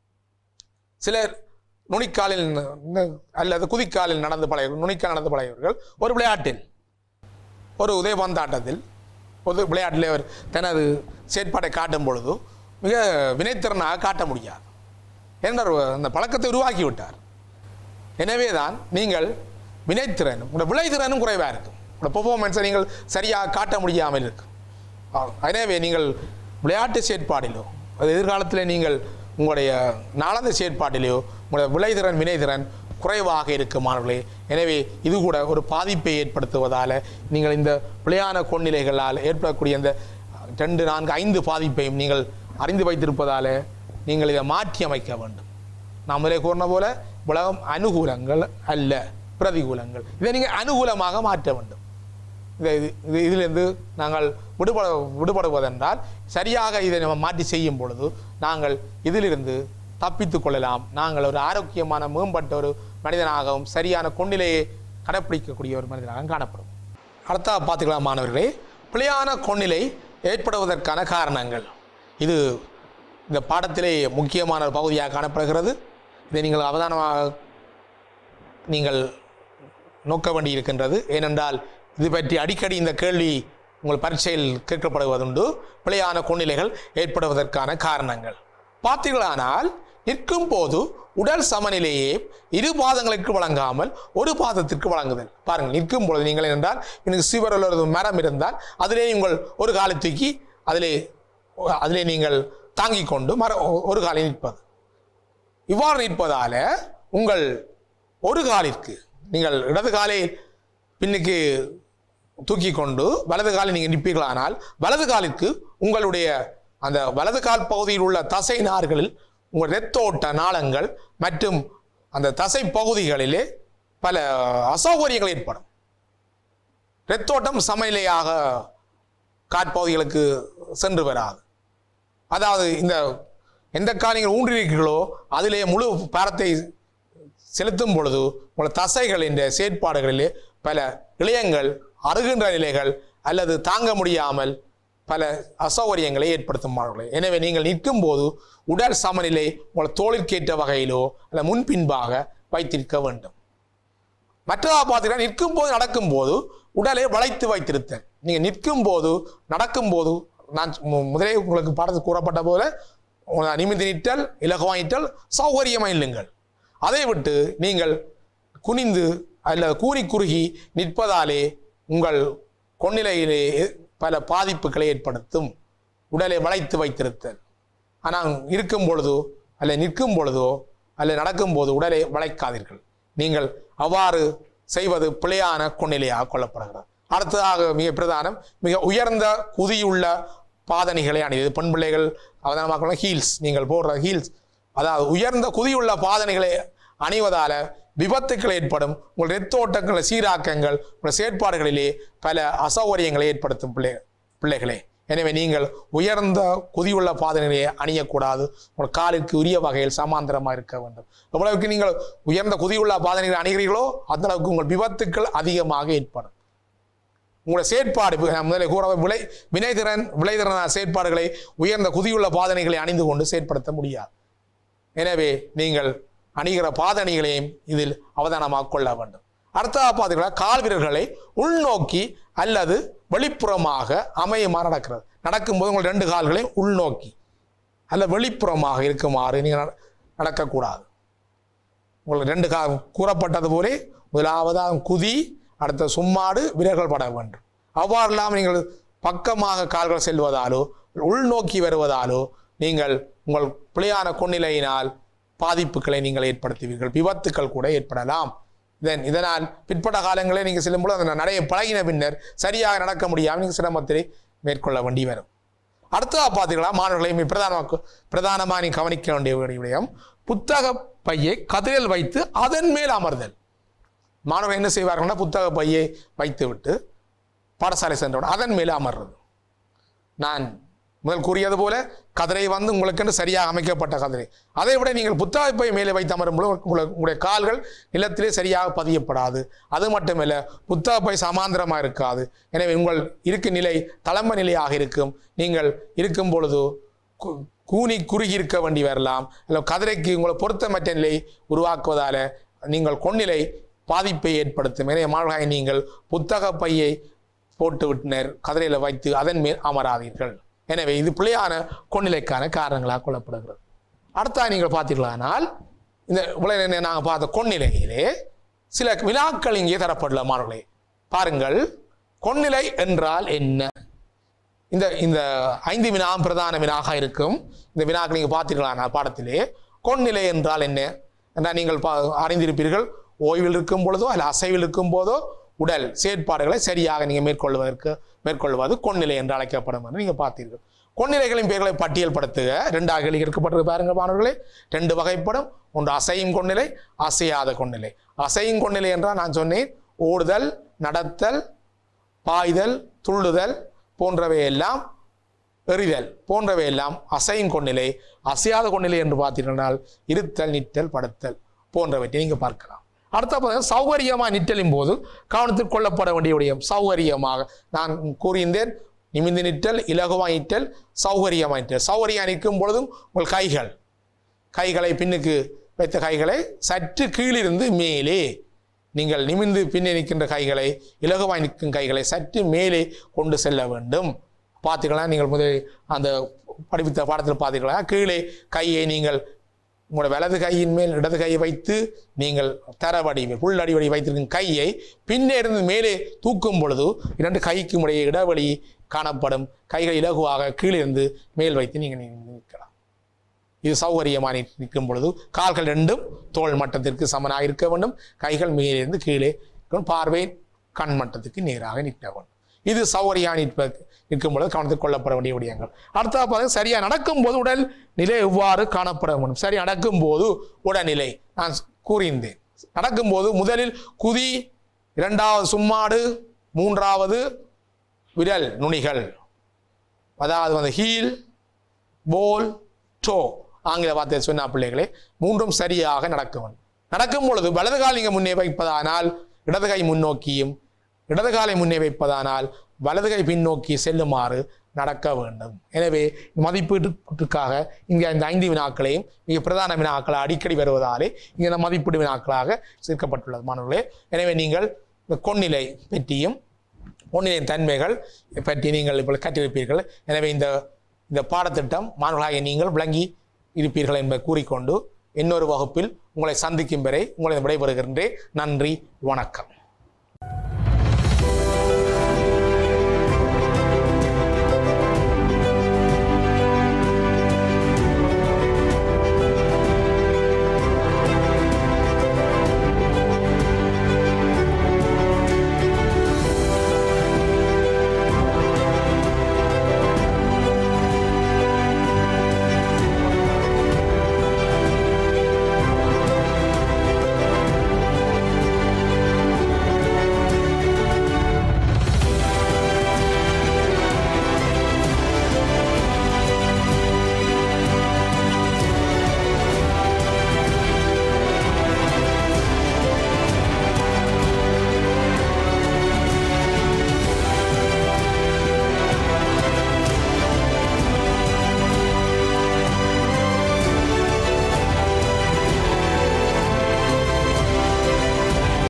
சிலர் நுனிக்காலில் ந- ந- அல்லது குதிக்காலில் நடந்து பழைய நுனிக்கால் நடந்து பழையவர்கள் ஒரு விளையாட்டில் ஒரு உதயபந்தாட்டத்தில் ஒரு விளையாட்டில் அவர் தனது செயற்பாட்டை காட்டும் பொழுது மிக வினைத்திறனாக காட்ட முடியாது என்றார் அந்த பழக்கத்தை உருவாக்கி விட்டார் எனவே தான் நீங்கள் வினைத்திறனும் உங்களோட விளைத்திறனும் குறைவாக இருக்கும் உங்களோட பெர்ஃபார்மன்ஸை நீங்கள் சரியாக காட்ட முடியாமல் இருக்கும் ஆ, எனவே நீங்கள் விளையாட்டு செயற்பாடிலோ அது எதிர்காலத்தில் நீங்கள் உங்களுடைய நாளந்த செயற்பாட்டிலேயோ உங்களுடைய விளைதிறன் வினைத்திறன் குறைவாக இருக்கும் மாணவர்களே எனவே இது கூட ஒரு பாதிப்பை ஏற்படுத்துவதால் நீங்கள் இந்த பிழையான கொள்நிலைகளால் ஏற்படக்கூடிய இந்த ரெண்டு நான்கு ஐந்து பாதிப்பையும் நீங்கள் அறிந்து வைத்திருப்பதால் நீங்கள் இதை மாற்றி அமைக்க வேண்டும் நான் முதலே கூறின போல உலகம் அனுகூலங்கள் அல்ல பிரதிகூலங்கள் இதை நீங்கள் அனுகூலமாக மாற்ற வேண்டும் இதை இது இது இதிலிருந்து நாங்கள் விடுபட விடுபடுவதென்றால் சரியாக இதை நம்ம மாற்றி செய்யும் பொழுது நாங்கள் இதிலிருந்து தப்பித்துக் கொள்ளலாம் நாங்கள் ஒரு ஆரோக்கியமான மேம்பட்ட ஒரு மனிதனாகவும் சரியான கொண்டிலையை கடைப்பிடிக்கக்கூடிய ஒரு மனிதனாகவும் காணப்படும் அடுத்த பார்த்துக்கலாம் மாணவர்களே பிழையான கொன்னிலை ஏற்படுவதற்கான காரணங்கள் இது இந்த பாடத்திலே முக்கியமான ஒரு பகுதியாக காணப்படுகிறது இதை நீங்கள் அவதானமாக நீங்கள் நோக்க வேண்டி இருக்கின்றது ஏனென்றால் இது பற்றி அடிக்கடி இந்த கேள்வி உங்கள் பரீட்சையில் கேட்கப்படுவதுண்டு பிழையான கொள்நிலைகள் ஏற்படுவதற்கான காரணங்கள் பார்த்தீர்களானால் நிற்கும் போது உடல் சமநிலையே இரு பாதங்களுக்கு வழங்காமல் ஒரு பாதத்திற்கு வழங்குதல் பாருங்கள் நிற்கும் பொழுது நீங்கள் என்றால் எனக்கு சிவர் அல்லது மரம் இருந்தால் அதிலே உங்கள் ஒரு காலை தூக்கி அதிலே அதிலே நீங்கள் தாங்கிக் கொண்டு மர ஒரு காலை நிற்பது இவ்வாறு நிற்பதால உங்கள் ஒரு காலிற்கு நீங்கள் இடது காலை பின்னுக்கு தூக்கி கொண்டு வலது காலை நீங்கள் நிற்பீர்களானால் வலது காலிற்கு உங்களுடைய அந்த வலது கால் பகுதியில் உள்ள தசை நார்களில் உங்கள் இரத்தோட்ட நாளங்கள் மற்றும் அந்த தசை பகுதிகளிலே பல அசௌகரியங்கள் ஏற்படும் இரத்தோட்டம் சமநிலையாக காற்பகுதிகளுக்கு சென்று வராது அதாவது இந்த எந்த கால் நீங்கள் ஊன்றிருக்கிறீர்களோ அதிலே முழு பாரத்தை செலுத்தும் பொழுது உங்கள் தசைகளின் செயற்பாடுகளிலே பல இளையங்கள் அருகின்ற நிலைகள் அல்லது தாங்க முடியாமல் பல அசௌகரியங்களை ஏற்படுத்தும் மாணவர்களே எனவே நீங்கள் நிற்கும் போது உடல் சமநிலை உங்கள் தோளிற்கேற்ற வகையிலோ அல்ல முன்பின்பாக வைத்திருக்க வேண்டும் மற்றதாக பார்த்தீங்கன்னா நிற்கும் போது நடக்கும் போது உடலை வளைத்து வைத்திருத்தல் நீங்கள் நிற்கும் போது நடக்கும் போது நான் மு- முதலே உங்களுக்கு பாடத்தில் கூறப்பட்ட போல உங்களை நிமிர்ந்து நிற்றல் இலகுவாயிட்டல் சௌகரியமாக இல்லுங்கள் அதை விட்டு நீங்கள் குனிந்து அல்லது கூறி குறுகி நிற்பதாலே உங்கள் கொன்னிலையிலே பல பாதிப்புகளை ஏற்படுத்தும் உடலை வளைத்து வைத்திருத்தல் ஆனால் இருக்கும் பொழுதோ அல்ல நிற்கும் பொழுதோ அல்ல நடக்கும் போது உடலை வளைக்காதீர்கள் நீங்கள் அவ்வாறு செய்வது பிழையான கொன்னிலையாக கொள்ளப்படுகிறது அடுத்ததாக மிக பிரதானம் மிக உயர்ந்த குதியுள்ள பாதணிகளை அணிவது பெண் பிள்ளைகள் அவதானமாக ஹீல்ஸ் நீங்கள் போடுற ஹீல்ஸ் அதாவது உயர்ந்த குதியுள்ள பாதணிகளை அணிவதால விபத்துக்கள் ஏற்படும் உங்கள் இரத்த ஓட்டங்களை சீராக்கங்கள் உங்கள் செயற்பாடுகளிலே பல அசௌகரியங்களை ஏற்படுத்தும் பிள்ளை பிள்ளைகளே எனவே நீங்கள் உயர்ந்த குதியுள்ள பாதனைகளை அணியக்கூடாது உங்கள் காலிற்கு உரிய வகையில் சமாந்தரமாக இருக்க வேண்டும் எவ்வளவுக்கு நீங்கள் உயர்ந்த குதியுள்ள பாதனைகளை அணிகிறீர்களோ அந்த அளவுக்கு உங்கள் விபத்துக்கள் அதிகமாக ஏற்படும் உங்களுடைய செயற்பாடு இப்ப நான் முதலில் கூற விளை வினைத்திறன் விளைதிறனான செயற்பாடுகளை உயர்ந்த குதியுள்ள பாதனைகளை அணிந்து கொண்டு செயற்படுத்த முடியாது எனவே நீங்கள் அணிகிற பாதணிகளையும் இதில் அவதானமாக கொள்ள வேண்டும் அடுத்ததாக பார்த்தீங்கன்னா கால் வீரர்களை உள்நோக்கி அல்லது வெளிப்புறமாக அமையுமாறு நடக்கிறது நடக்கும்போது உங்கள் ரெண்டு கால்களையும் உள்நோக்கி அல்ல வெளிப்புறமாக இருக்குமாறு நீங்கள் நட- நடக்கக்கூடாது உங்களுக்கு ரெண்டு கா கூறப்பட்டது போலே முதலாவதாக குதி அடுத்த சும்மாடு விரல்கள் பட வேண்டும் அவ்வாறு இல்லாமல் நீங்கள் பக்கமாக கால்கள் செல்வதாலோ உள்நோக்கி வருவதாலோ நீங்கள் உங்கள் பிழையான கொன்னிலையினால் பாதிப்புகளை நீங்கள் ஏற்படுத்துவீர்கள் விபத்துக்கள் கூட ஏற்படலாம் இதன் இதனால் பிற்பட்ட காலங்களில் நீங்கள் செல்லும்போது அந்த நடைய பழகின பின்னர் சரியாக நடக்க முடியாமல் நீங்கள் சிரமத்தை மேற்கொள்ள வேண்டி வரும் அடுத்ததாக பார்த்தீங்களா மாணவர்களை மிக பிரதானமாக பிரதானமாக நீ கவனிக்க வேண்டிய ஒரு விடயம் புத்தக பையை கதிரில் வைத்து அதன் மேல் அமர்தல் மாணவர்கள் என்ன செய்வார்கள்னா புத்தக பையை வைத்து விட்டு பாடசாலை சென்றவுடன் அதன் மேலே அமர்றது நான் முதல் கூறியது போல கதிரை வந்து உங்களுக்கென்று சரியாக அமைக்கப்பட்ட கதிரை அதை விட நீங்கள் புத்தக பை மேலே வைத்து அமரும் பொழுது உங்களுக்கு உங்களுடைய கால்கள் நிலத்திலே சரியாக பதியப்படாது அது மட்டுமல்ல புத்தக பை சமாந்திரமாக இருக்காது எனவே உங்கள் இருக்கும் நிலை தளம்ப நிலையாக இருக்கும் நீங்கள் இருக்கும் பொழுது கு- கூனி குறுகி இருக்க வேண்டி வரலாம் இல்லை கதிரைக்கு உங்களை பொருத்தமற்ற நிலை உருவாக்குவதால நீங்கள் கொன்னிலை பாதிப்பை ஏற்படுத்தும் எனவே மாணவர்களாக நீங்கள் புத்தக பையை போட்டு விட்டினர் கதிரையில் வைத்து அதன் மேல் அமராதீர்கள் எனவே இது பிழையான கொன்னிலைக்கான காரணங்களாக கொள்ளப்படுகிறது அடுத்தா நீங்கள் பார்த்தீர்களானால் இந்த உலக நாங்கள் பார்த்த கொன்னிலையிலே சில வினாக்கள் இங்கே தரப்பட்டுள்ள மாணவர்களே பாருங்கள் கொன்னிலை என்றால் என்ன இந்த இந்த ஐந்து வினா பிரதான வினாக இருக்கும் இந்த வினாக்கள் நீங்கள் பார்த்தீர்களா பாடத்திலே கொன்னிலை என்றால் என்ன என்றால் நீங்கள் பா அறிந்திருப்பீர்கள் ஓய்வில் இருக்கும் பொழுதோ அல்ல அசைவில் இருக்கும் போதோ உடல் செயற்பாடுகளை சரியாக நீங்கள் மேற்கொள்வதற்கு மேற்கொள்வது கொன்னிலை என்று அழைக்கப்படும் என்று நீங்கள் பார்த்தீர்கள் கொன்னிலைகளின் பெயர்களை பட்டியல்படுத்துக ரெண்டாக கேள்வி கேட்கப்பட்டது பாருங்க மாணவர்களே ரெண்டு வகைப்படும் ஒன்று அசையும் கொன்னிலை அசையாத கொன்னிலை அசையும் கொன்னிலை என்றால் நான் சொன்னேன் ஓடுதல் நடத்தல் பாய்தல் துள்ளுதல் போன்றவை எல்லாம் எறிதல் போன்றவை எல்லாம் அசையும் கொன்னிலை அசையாத கொன்னிலை என்று பார்த்தீர்களால் இருத்தல் நிற்றல் படுத்தல் போன்றவற்றை நீங்கள் பார்க்கலாம் அடுத்த பார்த்தீங்கன்னா சௌகரியமாக நிற்றலின் போது கவனத்தில் கொள்ளப்பட வேண்டிய விடயம் சௌகரியமாக நான் கூறியிருந்தேன் நிமிந்து நிற்றல் இலகுவாக நிற்றல் சௌகரியமாக நிற்றல் சௌகரியம் நிற்கும் பொழுதும் உங்கள் கைகள் கைகளை பின்னுக்கு வைத்த கைகளை சற்று கீழிருந்து மேலே நீங்கள் நிமிர்ந்து பின்னே நிற்கின்ற கைகளை இலகுவாய் நிற்கும் கைகளை சற்று மேலே கொண்டு செல்ல வேண்டும் பார்த்தீங்களா நீங்கள் முதல் அந்த படிப்பித்த பாடத்தில் பார்த்தீங்களா கீழே கையை நீங்கள் உங்களோட வலது கையின் மேல் இடது கையை வைத்து நீங்கள் தர வடிவில் புல் அடிவடி வைத்திருக்கும் கையை பின்னே இருந்து மேலே தூக்கும் பொழுது இரண்டு கைக்கும் இடையே இடைவெளி காணப்படும் கைகள் இலகுவாக கீழிருந்து மேல் வைத்து நீங்கள் நிற்கலாம் இது சௌகரியமாக நிற்- நிற்கும் பொழுது கால்கள் ரெண்டும் தோள் மட்டத்திற்கு சமனாக இருக்க வேண்டும் கைகள் மேலிருந்து கீழே இருக்கணும். பார்வை கண் மட்டத்துக்கு நேராக நிற்க வேண்டும் இது சௌகரியாக நிற்ப நிற்கும் பொழுது கவனத்தில் கொள்ளப்பட வேண்டிய விடயங்கள் அடுத்த பாருங்க சரியா நடக்கும்போது உடல் நிலை எவ்வாறு காணப்பட வேண்டும் சரியா நடக்கும்போது உடல்நிலை நான் கூறியிருந்தேன் நடக்கும்போது முதலில் குதி இரண்டாவது சும்மாடு மூன்றாவது விரல் நுனிகள் அதாவது வந்து ஹீல் போல் டோ ஆங்கில வார்த்தை சொன்ன பிள்ளைகளே மூன்றும் சரியாக நடக்க வேண்டும் நடக்கும் பொழுது வலது கால் நீங்கள் முன்னே வைப்பதானால் இடது கை முன்னோக்கியும் இடது காலை முன்னே வைப்பதானால் வலது கை பின்னோக்கி செல்லுமாறு நடக்க வேண்டும் எனவே மதிப்பீட்டுக்காக இங்கே இந்த ஐந்து வினாக்களையும் மிக பிரதான வினாக்களை அடிக்கடி வருவதாலே இங்கே இந்த மதிப்பீடு வினாக்களாக சேர்க்கப்பட்டுள்ளது மாணவர்களே எனவே நீங்கள் இந்த கொன்னிலை பற்றியும் பொன்னியின் தன்மைகள் பற்றி நீங்கள் இப்போ கற்றிருப்பீர்கள் எனவே இந்த இந்த பாடத்திட்டம் மாணவர்களாகிய நீங்கள் விளங்கி இருப்பீர்கள் என்பதை கூறிக்கொண்டு இன்னொரு வகுப்பில் உங்களை சந்திக்கும் வரை உங்களை விடைபெறுகின்றேன் நன்றி வணக்கம்